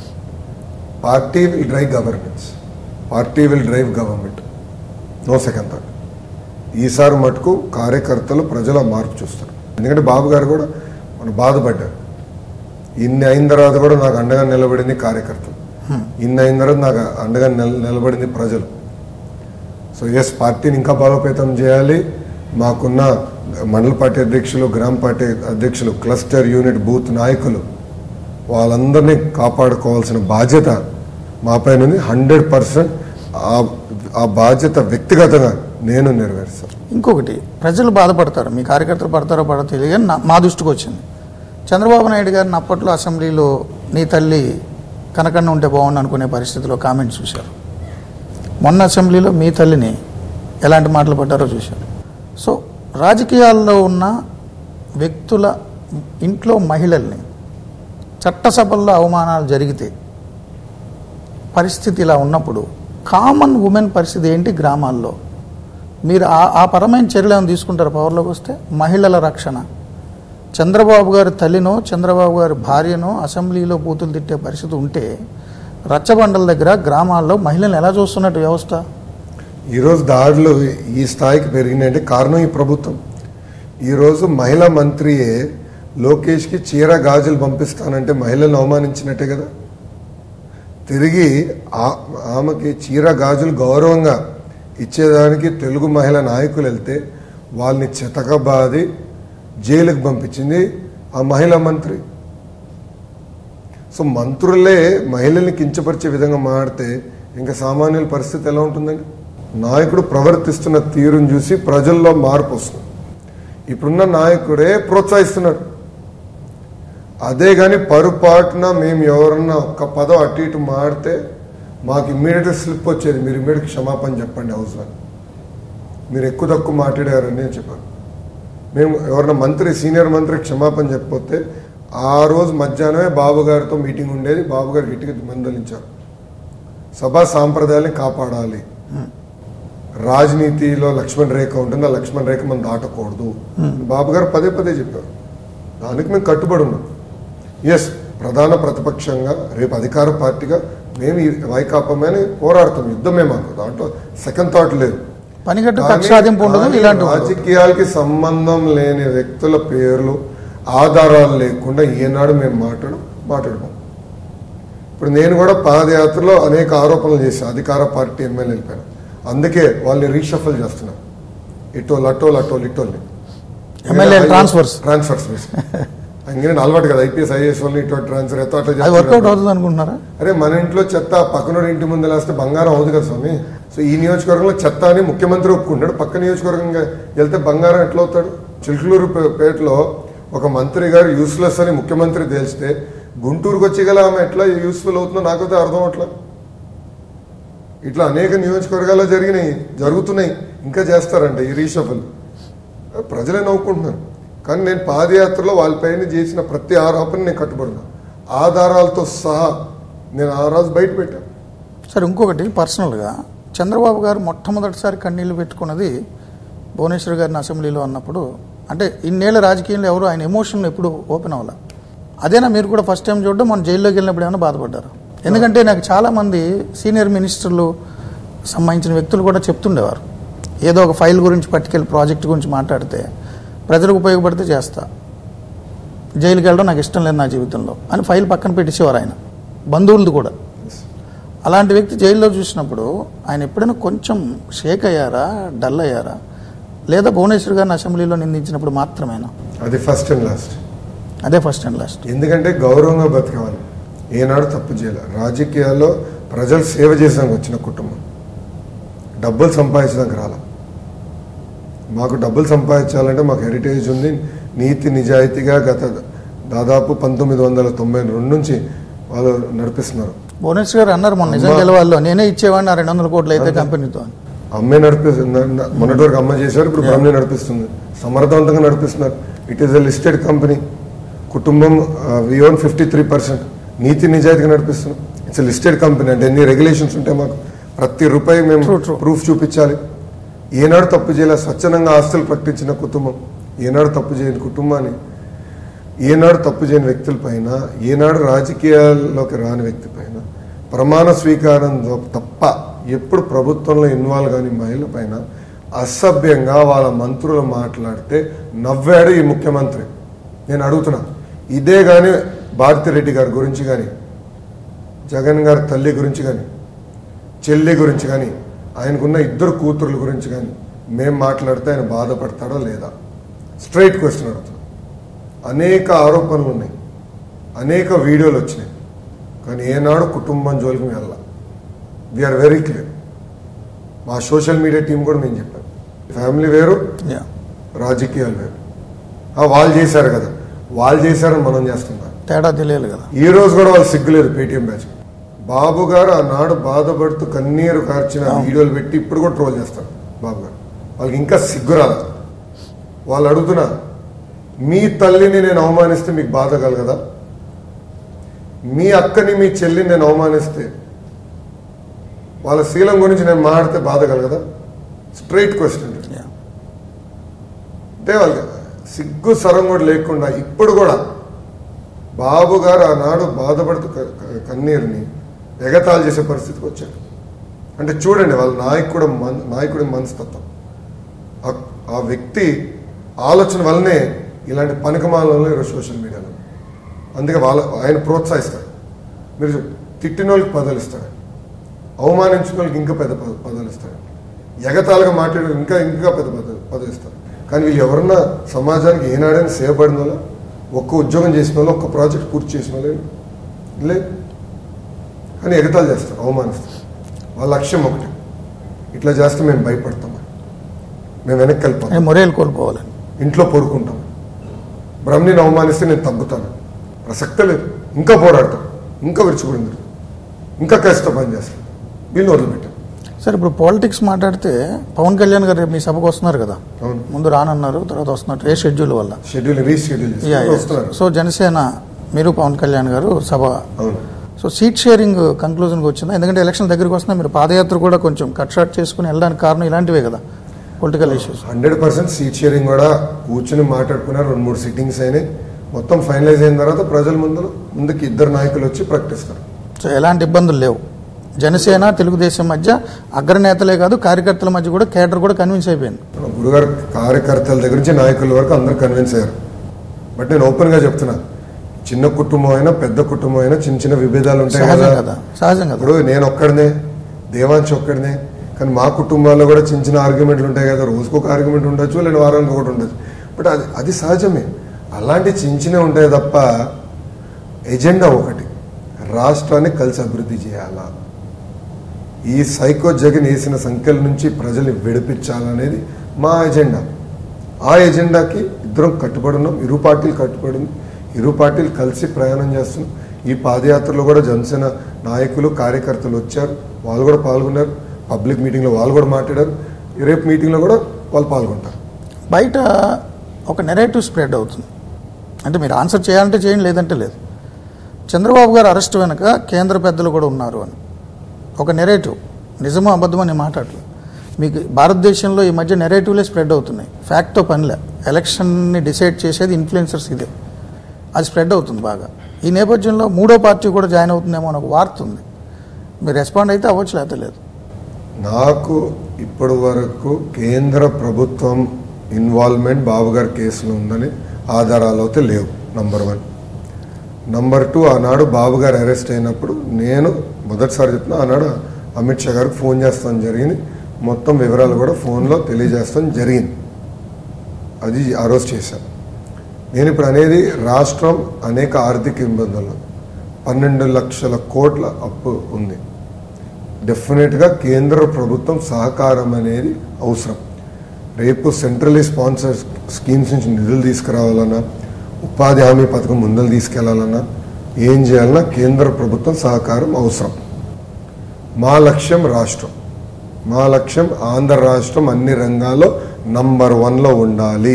party will drive governance party will drive government no second thought ఈసారి మటుకు కార్యకర్తలు ప్రజల మార్పు చూస్తారు ఎందుకంటే బాబు గారు కూడా మన బాధపడ్డారు ఇన్ని అయిన తర్వాత కూడా నాకు అండగా నిలబడింది కార్యకర్తలు ఇన్ని అయిన తర్వాత నాకు అండగా నిల నిలబడింది ప్రజలు సో ఎస్ పార్టీని ఇంకా బలోపేతం చేయాలి మాకున్న మండల పార్టీ అధ్యక్షులు గ్రామ పార్టీ అధ్యక్షులు క్లస్టర్ యూనిట్ బూత్ నాయకులు వాళ్ళందరినీ కాపాడుకోవాల్సిన బాధ్యత మా పైన ఉంది హండ్రెడ్ పర్సెంట్ ఆ బాధ్యత వ్యక్తిగతంగా నేను నెరవేరుస్తాను
ఇంకొకటి ప్రజలు బాధపడతారు మీ కార్యకర్తలు పడతారో పడతారో తెలియదు కానీ నా- మా దృష్టికి వచ్చింది చంద్రబాబు నాయుడు గారిని అప్పట్లో అసెంబ్లీలో నీ తల్లి కనకన్న ఉంటే బాగుండు అనుకునే పరిస్థితిలో కామెంట్స్ చూశారు మొన్న అసెంబ్లీలో మీ తల్లిని ఎలాంటి మాటలు పడ్డారో చూశారు సో రాజకీయాల్లో ఉన్న వ్యక్తుల ఇంట్లో మహిళల్ని చట్టసభల్లో అవమానాలు జరిగితే పరిస్థితి ఇలా ఉన్నప్పుడు కామన్ ఉమెన్ పరిస్థితి ఏంటి గ్రామాల్లో మీరు ఆ ఆ పరమైన చర్యలు ఏమైనా తీసుకుంటారు పవర్లోకి వస్తే మహిళల రక్షణ చంద్రబాబు గారి తల్లినో చంద్రబాబు గారి భార్యనో అసెంబ్లీలో బూతులు తిట్టే పరిస్థితి ఉంటే రచ్చబండల దగ్గర గ్రామాల్లో మహిళలను ఎలా చూస్తున్నట్టు వ్యవస్థ
ఈరోజు దాడులు ఈ స్థాయికి పెరిగినాయంటే కారణం ఈ ప్రభుత్వం ఈరోజు మహిళా మంత్రియే లోకేష్కి చీర గాజులు పంపిస్తానంటే మహిళలను అవమానించినట్టే కదా తిరిగి ఆ- ఆమెకి చీర గాజులు గౌరవంగా ఇచ్చేదానికి తెలుగు మహిళ నాయకులు వెళ్తే వాళ్ళని చితకబాది జైలుకి పంపించింది ఆ మహిళా మంత్రి సో మంత్రులే మహిళల్ని కించపరిచే విధంగా మాడితే ఇంకా సామాన్యుల పరిస్థితి ఎలా ఉంటుందండి నాయకుడు ప్రవర్తిస్తున్న తీరును చూసి ప్రజల్లో మార్పు వస్తుంది ఇప్పుడున్న నాయకుడే ప్రోత్సహిస్తున్నాడు అదే కానీ పరుపాటున మేము ఎవరన్నా ఒక్క పదం అటు ఇటు మాడితే మాకు ఇమ్మీడియట్ స్లిప్ వచ్చేది మీరు ఇమ్మీడియట్ క్షమాపణ చెప్పండి హౌస్ అని మీరు ఎక్కువ తక్కువ మాట్లాడారని నేను చెప్పాను మేము ఎవరన్నా మంత్రి సీనియర్ మంత్రి క్షమాపణ చెప్పకపోతే ఆ రోజు మధ్యాహ్నమే బాబు గారితో మీటింగ్ ఉండేది బాబు గారు గట్టిగా మందలించారు సభా సాంప్రదాయాన్ని కాపాడాలి రాజనీతిలో లక్ష్మణ్ రేఖ ఉంటుంది ఆ లక్ష్మణ్ రేఖ మనం దాటకూడదు బాబు గారు పదే పదే చెప్పారు దానికి మేము కట్టుబడి ఉన్నాం ఎస్ ప్రధాన ప్రతిపక్షంగా రేపు అధికార పార్టీగా మేము ఈ వైకాపమని పోరాడతాం యుద్ధమే మాకు దాంట్లో సెకండ్ థాట్ లేదు
పనిగట్టు
కానీ-
కక్ష సాధింపు ఉండదు
కానీ
ఇలాంటి ఉండదు.
రాజకీయాలకి సంబంధం లేని వ్యక్తుల పేర్లు ఆధారాలు లేకుండా ఏనాడు మేము మాట్లాడు మాట్లాడము ఇప్పుడు నేను కూడా పాదయాత్రలో అనేక ఆరోపణలు చేశాను అధికార పార్టీ ఎమ్మెల్యేల పైన అందుకే వాళ్ళని రీషఫల్ చేస్తున్నాం ఇటోల్ అటోల్ అటోల్ ఇటోల్ని
ఎమ్మెల్యే ట్రాన్స్ఫర్స్
ట్రాన్స్ఫర్స్ ఇంకేం అలవాటు కదా ఐపీఎస్ ఐఏఎస్ వాళ్ళని ఇటు ట్రాన్స్ఫర్ ఎత్తో అట్లా
అది
చేస్తున్నారు.
వర్కౌట్ అవుతుంది అనుకుంటున్నారా
అరే మన ఇంట్లో చెత్త పక్కనోడి ఇంటి ముందు వేస్తే బంగారం అవుతుంది కదా స్వామి సో ఈ నియోజకవర్గంలో చెత్త అని ముఖ్యమంత్రి ఒప్పుకుంటాడు పక్క నియోజకవర్గంగా వెళ్తే బంగారం ఎట్లా అవుతాడు చిలుకలూరు పే- పేటలో ఒక మంత్రి గారు యూస్లెస్ అని ముఖ్యమంత్రి తేల్చితే గుంటూరుకు వచ్చి గల ఆమె ఎట్లా యూస్ఫుల్ అవుతుందో నాకైతే అర్థం అట్లా ఇట్లా అనేక నియోజకవర్గాల్లో జరిగినాయి జరుగుతున్నాయి ఇంకా చేస్తారంట ఈ రీషఫల్ ప్రజలే నవ్వుకుంటున్నారు కానీ నేను పాదయాత్రలో వాళ్ళపైన చేసిన ప్రతి ఆరోపణ నేను కట్టుబడినా ఆధారాలతో సహా నేను ఆ రోజు బయట పెట్టాను
సరే ఇంకొకటి పర్సనల్గా చంద్రబాబు గారు మొట్టమొదటిసారి కన్నీళ్లు పెట్టుకున్నది భువనేశ్వర్ గారిని అసెంబ్లీలో అన్నప్పుడు అంటే ఇన్నేళ్ల రాజకీయంలో ఎవరు ఆయన ఎమోషన్ ఎప్పుడు ఓపెన్ అవ్వాల అదేనా మీరు కూడా ఫస్ట్ టైం చూడడం మన జైల్లోకి వెళ్ళినప్పుడు ఏమైనా బాధపడ్డారు ఎందుకంటే నాకు చాలామంది సీనియర్ మినిస్టర్లు సంబంధించిన వ్యక్తులు కూడా చెప్తుండేవారు ఏదో ఒక ఫైల్ గురించి పట్టుకెళ్ళి ప్రాజెక్ట్ గురించి మాట్లాడితే ప్రజలకు ఉపయోగపడితే చేస్తా జైలుకి వెళ్ళడం నాకు ఇష్టం లేదు నా జీవితంలో అని ఫైల్ పక్కన పెట్టేసేవారు ఆయన బంధువులది కూడా అలాంటి వ్యక్తి జైల్లో చూసినప్పుడు ఆయన ఎప్పుడైనా కొంచెం షేక్ అయ్యారా డల్ అయ్యారా లేదా భువనేశ్వర్ గారిని అసెంబ్లీలో నిందించినప్పుడు మాత్రమేనా
అది ఫస్ట్ అండ్ లాస్ట్
అదే ఫస్ట్ అండ్ లాస్ట్
ఎందుకంటే గౌరవంగా బతకవాలి ఏనాడు తప్పు చేయాలి రాజకీయాల్లో ప్రజలు సేవ చేసానికి వచ్చిన కుటుంబం డబ్బులు సంపాదించడానికి రాల మాకు డబ్బులు సంపాదించాలంటే మాకు హెరిటేజ్ ఉంది నీతి నిజాయితీగా గత దాదాపు పంతొమ్మిది వందల తొంభై రెండు నుంచి వాళ్ళు నడిపిస్తున్నారు
భువనేశ్వర్ గారు అన్నారు మొన్న నిజం గెలవాలో నేనే ఇచ్చేవాడిని ఆ రెండు వందల కోట్లు అయితే కంపెనీతో అని
అమ్మే నడిపిస్తుంది మొన్నటి వరకు అమ్మ చేశారు ఇప్పుడు బ్రహ్మని నడిపిస్తుంది సమర్థవంతంగా నడిపిస్తున్నారు it is a listed company కుటుంబం we own fifty three percent నీతి నిజాయితీగా నడిపిస్తున్నాం ఇట్స్ లిస్టెడ్ కంపెనీ అంటే ఎన్ని రెగ్యులేషన్స్ ఉంటాయి మాకు ప్రతి రూపాయి మేము
True, true.
ప్రూఫ్ చూపించాలి ఏనాడు తప్పు చేయలే స్వచ్ఛందంగా ఆస్తులు ప్రకటించిన కుటుంబం ఏనాడు తప్పు చేయని కుటుంబాన్ని ఏనాడు తప్పు చేయని వ్యక్తుల పైన ఏనాడు రాజకీయాల్లోకి రాని వ్యక్తి పైన ప్రమాణ స్వీకారం తప్ప ఎప్పుడు ప్రభుత్వంలో ఇన్వాల్వ్ కాని మహిళ పైన అసభ్యంగా వాళ్ళ మంత్రులు మాట్లాడితే నవ్వాడు ఈ ముఖ్యమంత్రి నేను అడుగుతున్నా ఇదే కానీ భారతిరెడ్డి గారి గురించి కానీ జగన్ గారి తల్లి గురించి కానీ చెల్లి గురించి కానీ ఆయనకున్న ఇద్దరు కూతుర్ల గురించి కానీ మేము మాట్లాడితే ఆయన బాధపడతాడా లేదా స్ట్రైట్ క్వశ్చన్ అడుగుతున్నా అనేక ఆరోపణలు ఉన్నాయి అనేక వీడియోలు వచ్చినాయి కానీ ఏనాడు కుటుంబం జోలికి వెళ్ళాల వీఆర్ వెరీ క్లియర్ మా సోషల్ మీడియా టీం కూడా మేము చెప్పాం ఫ్యామిలీ వేరు
యా
రాజకీయాలు వేరు ఆ, వాళ్ళు చేశారు కదా వాళ్ళు చేశారని మనం చేస్తున్నాం
తేడా తెలియాలి కదా
ఈ రోజు కూడా వాళ్ళు సిగ్గులేదు పేటీఎం బ్యాచ్ బాబు గారు ఆనాడు బాధపడుతూ కన్నీరు కార్చిన వీడియోలు పెట్టి ఇప్పుడు కూడా ట్రోల్ చేస్తారు బాబు గారు వాళ్ళకి ఇంకా సిగ్గు రాదు వాళ్ళు అడుగుతున్నా మీ తల్లిని నేను అవమానిస్తే మీకు బాధ కలగదా మీ అక్కని మీ చెల్లిని నేను అవమానిస్తే వాళ్ళ శీలం గురించి నేను మాడితే బాధ కలగదా స్ట్రైట్ క్వశ్చన్ అంటే వాళ్ళకి సిగ్గు సరం కూడా లేకుండా ఇప్పుడు కూడా బాబు గారు ఆనాడు బాధపడుతూ క- క- కన్నీరుని ఎగతాళి చేసే పరిస్థితికి వచ్చారు అంటే చూడండి వాళ్ళ నాయకుడు మన- నాయకుడి మనస్తత్వం ఆ- ఆ వ్యక్తి ఆలోచన వల్లనే ఇలాంటి పనికమాలలో ఈరోజు సోషల్ మీడియాలో అందుకే వాళ్ళ ఆయన ప్రోత్సహిస్తారు మీరు చూ- తిట్టిన వాళ్ళకి పదాలు ఇస్తాడు అవమానించిన వాళ్ళకి ఇంకా పెద్ద పద- పదాలు ఇస్తాడు ఎగతాళిగా మాట్లాడే ఇంకా ఇంకా పెద్ద పద పదవి ఇస్తారు కానీ వీళ్ళు ఎవరన్నా సమాజానికి ఏనాడైనా సేవపడిన వాళ్ళ ఒక్క ఉద్యోగం చేసిన వాళ్ళు ఒక్క ప్రాజెక్ట్ పూర్తి చేసిన వాళ్ళు లేదు కానీ ఎగతాళి చేస్తారు అవమానిస్తారు వాళ్ళ లక్ష్యం ఒకటి ఇట్లా చేస్తే మేము భయపడతాం మేము వెనక్కి వెళ్ళిపోతాం
అని మొరేలు కోల్పోవాలని
ఇంట్లో పడుకుంటాం బ్రహ్మని అవమానిస్తే నేను తగ్గుతాను ప్రసక్తే లేదు ఇంకా పోరాడతాం ఇంకా విరుచుకుడింది ఇంకా కష్టం పని చేస్తాం వీళ్ళు వదిలిపెట్టాం
సరే ఇప్పుడు పాలిటిక్స్ మాట్లాడితే పవన్ కళ్యాణ్ గారు రేపు మీ సభకు వస్తున్నారు కదా
అవును
ముందు రానన్నారు తర్వాత వస్తున్నారు ఏ షెడ్యూల్ వల్ల
షెడ్యూల్ రీషెడ్యూల్
యా,
చేసి
యా.
వస్తున్నారు
సో జనసేన మీరు పవన్ కళ్యాణ్ గారు సభ
అవును
సో సీట్ షేరింగ్ కంక్లూజన్కి వచ్చిందా ఎందుకంటే ఎలక్షన్ దగ్గరికి వస్తున్నా మీరు పాదయాత్ర కూడా కొంచెం కట్ షార్ట్ చేసుకుని వెళ్ళడానికి కారణం ఇలాంటివే కదా political issues
hundred percent seat sharing కూడా కూర్చుని మాట్లాడుకున్నారు రెండు మూడు సిట్టింగ్స్ అయినాయి మొత్తం ఫైనలైజ్ అయిన తర్వాత ప్రజల ముందు ముందుకి ఇద్దరు నాయకులు వచ్చి ప్రకటిస్తారు
సో ఎలాంటి ఇబ్బందులు లేవు జనసేన తెలుగుదేశం మధ్య అగ్రనేతలే కాదు కార్యకర్తల మధ్య కూడా కేటర్ కూడా కన్విన్స్ అయిపోయింది
మన గురుగారు కార్యకర్తల దగ్గర నుంచి నాయకుల వరకు అందరూ కన్విన్స్ అయ్యారు బట్ నేను ఓపెన్ గా చెప్తున్నా చిన్న కుటుంబం అయినా పెద్ద కుటుంబం అయినా చిన్న చిన్న విభేదాలు ఉంటాయి
సహజం
కదా
కదా సహజం కదా
ఇప్పుడు నేను ఒక్కడనే దేవాంశ్ ఒక్కడనే కానీ మా కుటుంబాల్లో కూడా చిన్న చిన్న ఆర్గ్యుమెంట్లు ఉంటాయి కదా రోజుకు ఒక ఆర్గ్యుమెంట్ ఉండొచ్చు లేదా వారానికి ఒకటి ఉండొచ్చు బట్ అది అది సహజమే అలాంటి చిన్న చిన్నవి ఉంటాయి తప్ప ఎజెండా ఒకటి రాష్ట్రాన్ని కలిసి అభివృద్ధి చేయాలా ఈ సైకో జగన్ వేసిన సంఖ్యల నుంచి ప్రజల్ని విడిపించాలనేది మా ఎజెండా ఆ ఎజెండాకి ఇద్దరం కట్టుబడి ఉన్నాం ఇరు పార్టీలు కట్టుబడి ఉంది ఇరు పార్టీలు కలిసి ప్రయాణం చేస్తున్నాం ఈ పాదయాత్రలో కూడా జనసేన నాయకులు కార్యకర్తలు వచ్చారు వాళ్ళు కూడా పాల్గొన్నారు పబ్లిక్ మీటింగ్లో వాళ్ళు కూడా మాట్లాడారు ఈ రేపు మీటింగ్లో కూడా వాళ్ళు పాల్గొంటారు
బయట ఒక నెరేటివ్ స్ప్రెడ్ అవుతుంది అంటే మీరు ఆన్సర్ చేయాలంటే చేయండి లేదంటే లేదు చంద్రబాబు గారు అరెస్ట్ వెనుక కేంద్ర పెద్దలు కూడా ఉన్నారు అని ఒక నెరేటివ్ నిజమో అబద్ధమో నేను మాట్లాడలేదు మీకు భారతదేశంలో ఈ మధ్య నెరేటివ్లే స్ప్రెడ్ అవుతున్నాయి ఫ్యాక్ట్తో పనిలే ఎలక్షన్ని డిసైడ్ చేసేది ఇన్ఫ్లుయెన్సర్స్ ఇదే అది స్ప్రెడ్ అవుతుంది బాగా ఈ నేపథ్యంలో మూడో పార్టీ కూడా జాయిన్ అవుతుందేమో అని ఒక వార్త ఉంది మీరు రెస్పాండ్ అయితే అవ్వచ్చు లేకపోతే లేదు
నాకు ఇప్పటి వరకు కేంద్ర ప్రభుత్వం ఇన్వాల్వ్మెంట్ బాబు గారి కేసులో ఉందని ఆధారాలు అయితే లేవు నంబర్ వన్ నంబర్ టూ ఆనాడు బాబు గారు అరెస్ట్ అయినప్పుడు నేను మొదటిసారి చెప్తున్నా ఆనాడు అమిత్ షా గారికి ఫోన్ చేస్తాం జరిగింది మొత్తం వివరాలు కూడా ఫోన్లో తెలియజేస్తాం జరిగింది అది ఆ రోజు చేశాను నేను ఇప్పుడు అనేది రాష్ట్రం అనేక ఆర్థిక ఇబ్బందులు పన్నెండు లక్షల కోట్ల అప్పు ఉంది డెఫినెట్గా కేంద్ర ప్రభుత్వం సహకారం అనేది అవసరం రేపు సెంట్రలీ స్పాన్సర్ స్కీమ్స్ నుంచి నిధులు తీసుకురావాలన్నా ఉపాధి హామీ పథకం ముందలు తీసుకెళ్లాలన్నా ఏం చేయాలన్నా కేంద్ర ప్రభుత్వం సహకారం అవసరం మా లక్ష్యం రాష్ట్రం మా లక్ష్యం ఆంధ్ర రాష్ట్రం అన్ని రంగాల్లో నంబర్ వన్లో ఉండాలి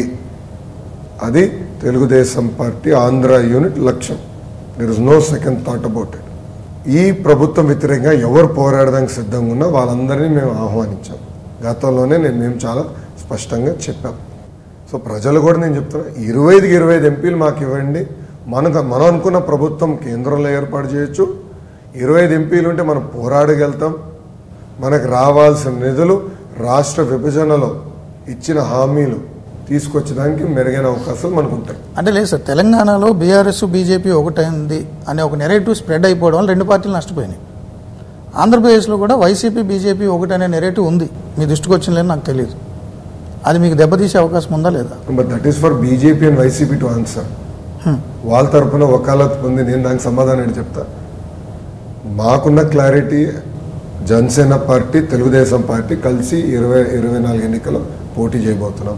అది తెలుగుదేశం పార్టీ ఆంధ్ర యూనిట్ లక్ష్యం there is no second thought about it ఈ ప్రభుత్వం వ్యతిరేకంగా ఎవరు పోరాడడానికి సిద్ధంగా ఉన్నా వాళ్ళందరినీ మేము ఆహ్వానించాం గతంలోనే నేను మేము చాలా స్పష్టంగా చెప్పాం సో ప్రజలు కూడా నేను చెప్తున్నా ఇరవై ఐదుకి ఇరవై ఐదు ఎంపీలు మాకు ఇవ్వండి మనకు మనం అనుకున్న ప్రభుత్వం కేంద్రంలో ఏర్పాటు చేయొచ్చు ఇరవై ఐదు ఎంపీలు ఉంటే మనం పోరాడగలుగుతాం మనకు రావాల్సిన నిధులు రాష్ట్ర విభజనలో ఇచ్చిన హామీలు తీసుకొచ్చడానికి మెరుగైన అవకాశాలు మనకు ఉంటాయి
అంటే లేదు సార్ తెలంగాణలో బీఆర్ఎస్ బీజేపీ ఒకటైంది అనే ఒక నెరేటివ్ స్ప్రెడ్ అయిపోవడం వల్ల రెండు పార్టీలు నష్టపోయినాయి ఆంధ్రప్రదేశ్లో కూడా వైసీపీ బీజేపీ ఒకటి అనే నెరేటివ్ ఉంది మీ దృష్టికి వచ్చిందని నాకు తెలియదు అది మీకు దెబ్బతీసే అవకాశం ఉందా లేదా
but that is for BJP and YCP to answer వాళ్ళ తరపున వకాలత్ పొంది నేను దానికి సమాధానం ఏంటి చెప్తా మాకున్న clarity Jana Sena party Telugu Desam party కలిసి ఇరవై ఇరవై నాలుగు ఎన్నికలు పోటీ చేయబోతున్నాం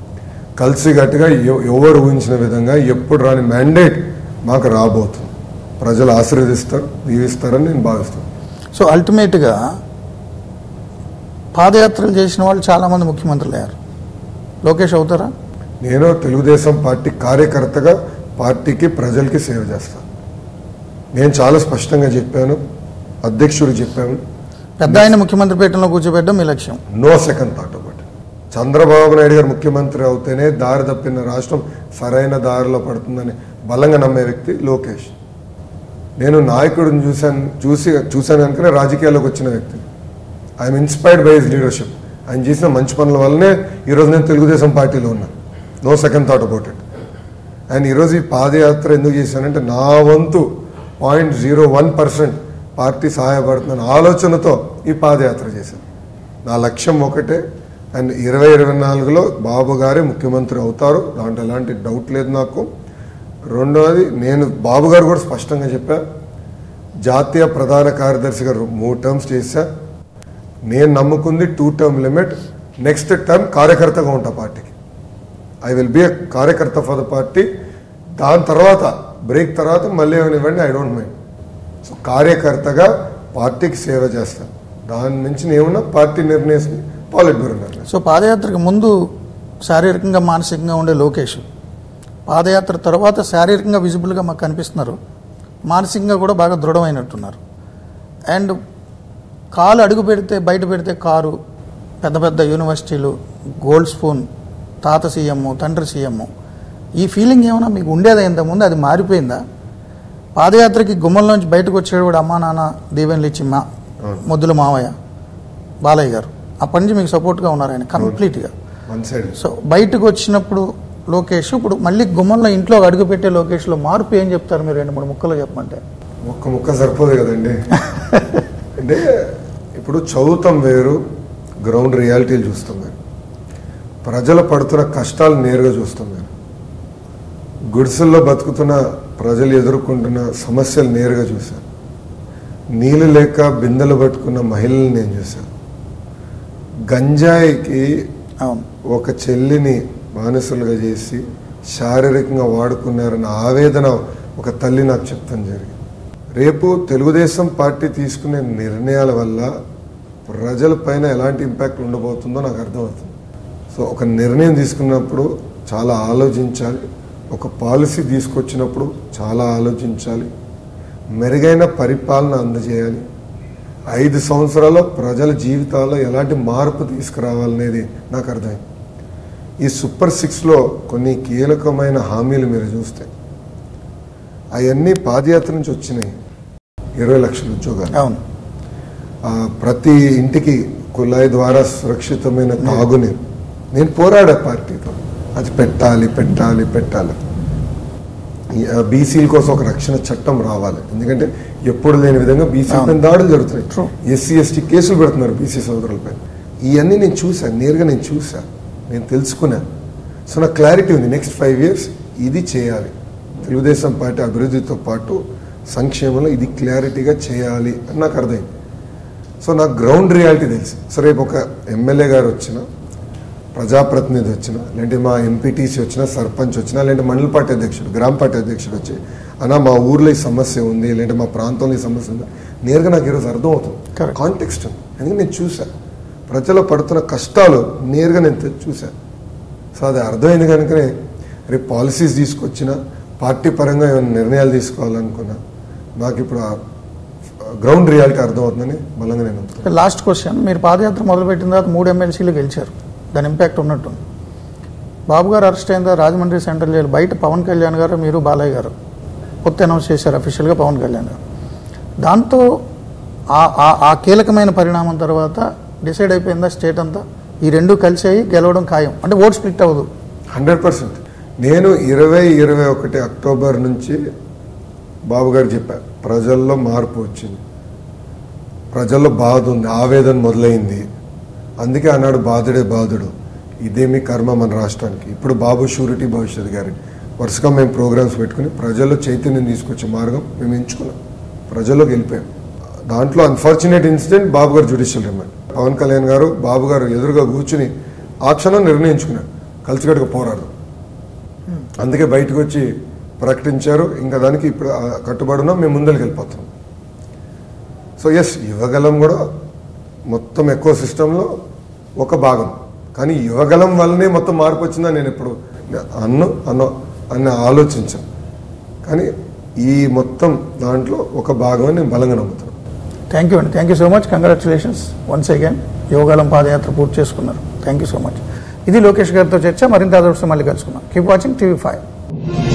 కలిసి గట్టిగా ఎవ- ఎవరు ఊహించిన విధంగా ఎప్పుడు రాని మ్యాండేట్ మాకు రాబోతుంది ప్రజలు ఆశీర్వదిస్తారు దీవిస్తారని నేను భావిస్తాను
సో అల్టిమేట్గా పాదయాత్రలు చేసిన వాళ్ళు చాలామంది ముఖ్యమంత్రులు అయ్యారు లోకేష్ అవుతారా
నేను తెలుగుదేశం పార్టీ కార్యకర్తగా పార్టీకి ప్రజలకి సేవ చేస్తాను నేను చాలా స్పష్టంగా చెప్పాను అధ్యక్షుడు చెప్పాను
పెద్ద ఆయన ముఖ్యమంత్రి పీఠంలో కూర్చోబెట్టడం మీ లక్ష్యం
no second thought about Chandrababu Naidu garu ముఖ్యమంత్రి అవుతేనే దారి తప్పిన రాష్ట్రం సరైన దారిలో పడుతుందని బలంగా నమ్మే వ్యక్తి లోకేష్ నేను నాయకుడిని చూశాను చూసి చూశాను కనుకనే రాజకీయాల్లోకి వచ్చిన వ్యక్తి I'm inspired by his leadership ఆయన చేసిన మంచి పనుల వల్లనే ఈరోజు నేను తెలుగుదేశం పార్టీలో ఉన్నాను no second thought about it and ఈరోజు ఈ పాదయాత్ర ఎందుకు చేశానంటే నా వంతు point zero one percent party సహాయపడుతుందన్న ఆలోచనతో ఈ పాదయాత్ర చేశాను నా లక్ష్యం ఒకటే అండ్ ఇరవై ఇరవై నాలుగులో బాబు గారే ముఖ్యమంత్రి అవుతారు దాంట్లో ఎలాంటి డౌట్ లేదు నాకు రెండవది నేను బాబు గారు కూడా స్పష్టంగా చెప్పా జాతీయ ప్రధాన కార్యదర్శి గారు మూడు టర్మ్స్ చేశా నేను నమ్ముకుంది two term limit next term కార్యకర్తగా ఉంటా పార్టీకి ఐ విల్ బి ఎ కార్యకర్త ఫర్ ద పార్టీ దాని తర్వాత బ్రేక్ తర్వాత మళ్ళీ ఏమైనా ఇవ్వండి ఐ డోంట్ మైండ్ సో కార్యకర్తగా పార్టీకి సేవ చేస్తాను దాని నుంచి ఏమన్నా పార్టీ నిర్ణయిస్తుంది పాలిట్ బ్యూరో నిర్ణయం
సో పాదయాత్రకు ముందు శారీరకంగా మానసికంగా ఉండే లోకేష్ పాదయాత్ర తర్వాత శారీరకంగా విజిబుల్గా మాకు కనిపిస్తున్నారు మానసికంగా కూడా బాగా దృఢమైనట్టున్నారు అండ్ కాలు అడుగు పెడితే బయట పెడితే కారు పెద్ద పెద్ద యూనివర్సిటీలు గోల్డ్ స్పూన్ తాత సీఎం తండ్రి సీఎం ఈ ఫీలింగ్ ఏమైనా మీకు ఉండేదా ఇంతకుముందు అది మారిపోయిందా పాదయాత్రకి గుమ్మంలోంచి బయటకు వచ్చేవాడు అమ్మా నాన్న దీవెనలు ఇచ్చి మా ముద్దుల మావయ్య బాలయ్య గారు అప్పటి నుంచి మీకు సపోర్ట్గా ఉన్నారు ఆయన కంప్లీట్గా
వన్ సైడ్
సో బయటకు వచ్చినప్పుడు లోకేష్ ఇప్పుడు మళ్ళీ గుమ్మంలో ఇంట్లో అడుగు పెట్టే లోకేష్లో మార్పు ఏం చెప్తారు మీరు రెండు మూడు ముక్కలు చెప్పమంటే
ఒక్క ముక్క సరిపోదు కదండి అంటే ఇప్పుడు చదువుతాం వేరు గ్రౌండ్ రియాలిటీలు చూస్తాం వేరు ప్రజలు పడుతున్న కష్టాలు నేరుగా చూస్తాం వేరు గుడిసెల్లో బతుకుతున్న ప్రజలు ఎదుర్కొంటున్న సమస్యలు నేరుగా చూశాను నీళ్ళు లేక బిందెలు పట్టుకున్న మహిళల్ని నేను చూశాను గంజాయికి
అవును
ఒక చెల్లిని బానిసలుగా చేసి శారీరకంగా వాడుకున్నారన్న ఆవేదన ఒక తల్లి నాకు చెప్తాను జరిగింది రేపు తెలుగుదేశం పార్టీ తీసుకునే నిర్ణయాల వల్ల ప్రజల పైన ఎలాంటి ఇంపాక్ట్ ఉండబోతుందో నాకు అర్థమవుతుంది సో ఒక నిర్ణయం తీసుకున్నప్పుడు చాలా ఆలోచించాలి ఒక పాలసీ తీసుకొచ్చినప్పుడు చాలా ఆలోచించాలి మెరుగైన పరిపాలన అందజేయాలి ఐదు సంవత్సరాల్లో ప్రజల జీవితాల్లో ఎలాంటి మార్పు తీసుకురావాలనేది నాకు అర్థమైంది ఈ సూపర్ సిక్స్లో కొన్ని కీలకమైన హామీలు మీరు చూస్తే అవన్నీ పాదయాత్ర నుంచి వచ్చినాయి ఇరవై లక్షల ఉద్యోగాలు
అవును
ఆ, ప్రతి ఇంటికి కుళాయి ద్వారా సురక్షితమైన తాగునీరు నేను పోరాడా పార్టీతో అది పెట్టాలి పెట్టాలి పెట్టాలి ఈ, ఆ, బీసీల కోసం ఒక రక్షణ చట్టం రావాలి ఎందుకంటే ఎప్పుడు లేని విధంగా బీసీ పైన దాడులు
True.
జరుగుతున్నాయి ఎస్సీ ఎస్టీ కేసులు పెడుతున్నారు బీసీ సోదరులపై ఇవన్నీ నేను చూశాను నేరుగా నేను చూశాను నేను తెలుసుకున్నాను సో నాకు క్లారిటీ ఉంది నెక్స్ట్ ఫైవ్ ఇయర్స్ ఇది చేయాలి తెలుగుదేశం పార్టీ అభివృద్ధితో పాటు సంక్షేమంలో ఇది క్లారిటీగా చేయాలి అని నాకు అర్థమైంది సో నాకు గ్రౌండ్ రియాలిటీ తెలుసు సో రేపు ఒక ఎమ్మెల్యే గారు వచ్చిన ప్రజాప్రతినిధి వచ్చిన లేదంటే మా ఎంపీటీసీ వచ్చిన సర్పంచ్ వచ్చినా లేదంటే మండల పార్టీ అధ్యక్షుడు గ్రామ పార్టీ అధ్యక్షుడు వచ్చి అన్న మా ఊర్లో ఈ సమస్య ఉంది లేదంటే మా ప్రాంతంలో ఈ సమస్య ఉంది నేరుగా నాకు ఈరోజు అర్థం అవుతుంది
Correct.
కాంటెక్స్ట్ ఉంది ఎందుకంటే నేను చూశాను ప్రజలు పడుతున్న కష్టాలు నేరుగా నేను తె- చూశాను సో అది అర్థమైంది కనుకనే రేపు పాలసీస్ తీసుకొచ్చిన పార్టీ పరంగా ఏమైనా నిర్ణయాలు తీసుకోవాలనుకున్నా నాకు ఇప్పుడు ఆ గ్రౌండ్ రియాలిటీ అర్థమవుతుందని బలంగా నేను నమ్ముతున్నాను.
లాస్ట్ క్వశ్చన్ మీరు పాదయాత్ర మొదలుపెట్టిన తర్వాత మూడు ఎమ్మెల్సీలు గెలిచారు దాని ఇంపాక్ట్ ఉన్నట్టుంది బాబు గారు అరెస్ట్ అయిన తర్వాత రాజమండ్రి సెంట్రల్ జైలు బయట పవన్ కళ్యాణ్ గారు మీరు బాలయ్య గారు కొత్త అనౌన్స్ చేశారు అఫీషియల్గా పవన్ కళ్యాణ్ గారు దాంతో ఆ- ఆ- ఆ కీలకమైన పరిణామం తర్వాత డిసైడ్ అయిపోయిందా స్టేట్ అంతా ఈ రెండు కలిసాయి గెలవడం ఖాయం అంటే ఓట్ స్ప్లిట్ అవ్వదు
హండ్రెడ్ పర్సెంట్ నేను ఇరవై ఇరవై ఒకటి అక్టోబర్ నుంచి బాబు గారు చెప్పా ప్రజల్లో మార్పు వచ్చింది ప్రజల్లో బాధ ఉంది ఆవేదన మొదలైంది అందుకే ఆనాడు బాధుడే బాధుడు ఇదేమి కర్మ మన రాష్ట్రానికి ఇప్పుడు బాబు షూరిటీ భవిష్యత్ గారి వరుసగా మేము ప్రోగ్రామ్స్ పెట్టుకుని ప్రజల్లో చైతన్యం తీసుకొచ్చే మార్గం మేము ఎంచుకున్నాం ప్రజల్లోకి వెళ్ళిపోయాం దాంట్లో అన్ఫార్చునేట్ ఇన్సిడెంట్ బాబు గారు జ్యుడిషియల్ రిమాండ్ పవన్ కళ్యాణ్ గారు బాబు గారు ఎదురుగా కూర్చుని ఆ క్షణం నిర్ణయించుకున్నారు కలిసికట్టుగా పోరాడదాం అందుకే బయటకు వచ్చి ప్రకటించారు ఇంకా దానికి ఇప్పుడు ఆ కట్టుబడి ఉన్నాం మేము ముందరికి వెళ్ళిపోతాం సో ఎస్ యువగలం కూడా మొత్తం ఎక్కువ సిస్టంలో ఒక భాగం కానీ యువగలం వల్లనే మొత్తం మార్పు వచ్చిందని నేను ఇప్పుడు అన్ను అన్నో అని ఆలోచించాను కానీ ఈ మొత్తం దాంట్లో ఒక భాగం అని నేను బలంగా నమ్ముతాను
థ్యాంక్ యూ అండి thank you so much congratulations once again యోగాలం పాదయాత్ర పూర్తి చేసుకున్నారు థ్యాంక్ యూ సో మచ్ ఇది లోకేష్ గారితో చర్చ మరింత ఆదర్శం మళ్ళీ కలుసుకున్నాం కీప్ వాచింగ్ టీవీ ఫైవ్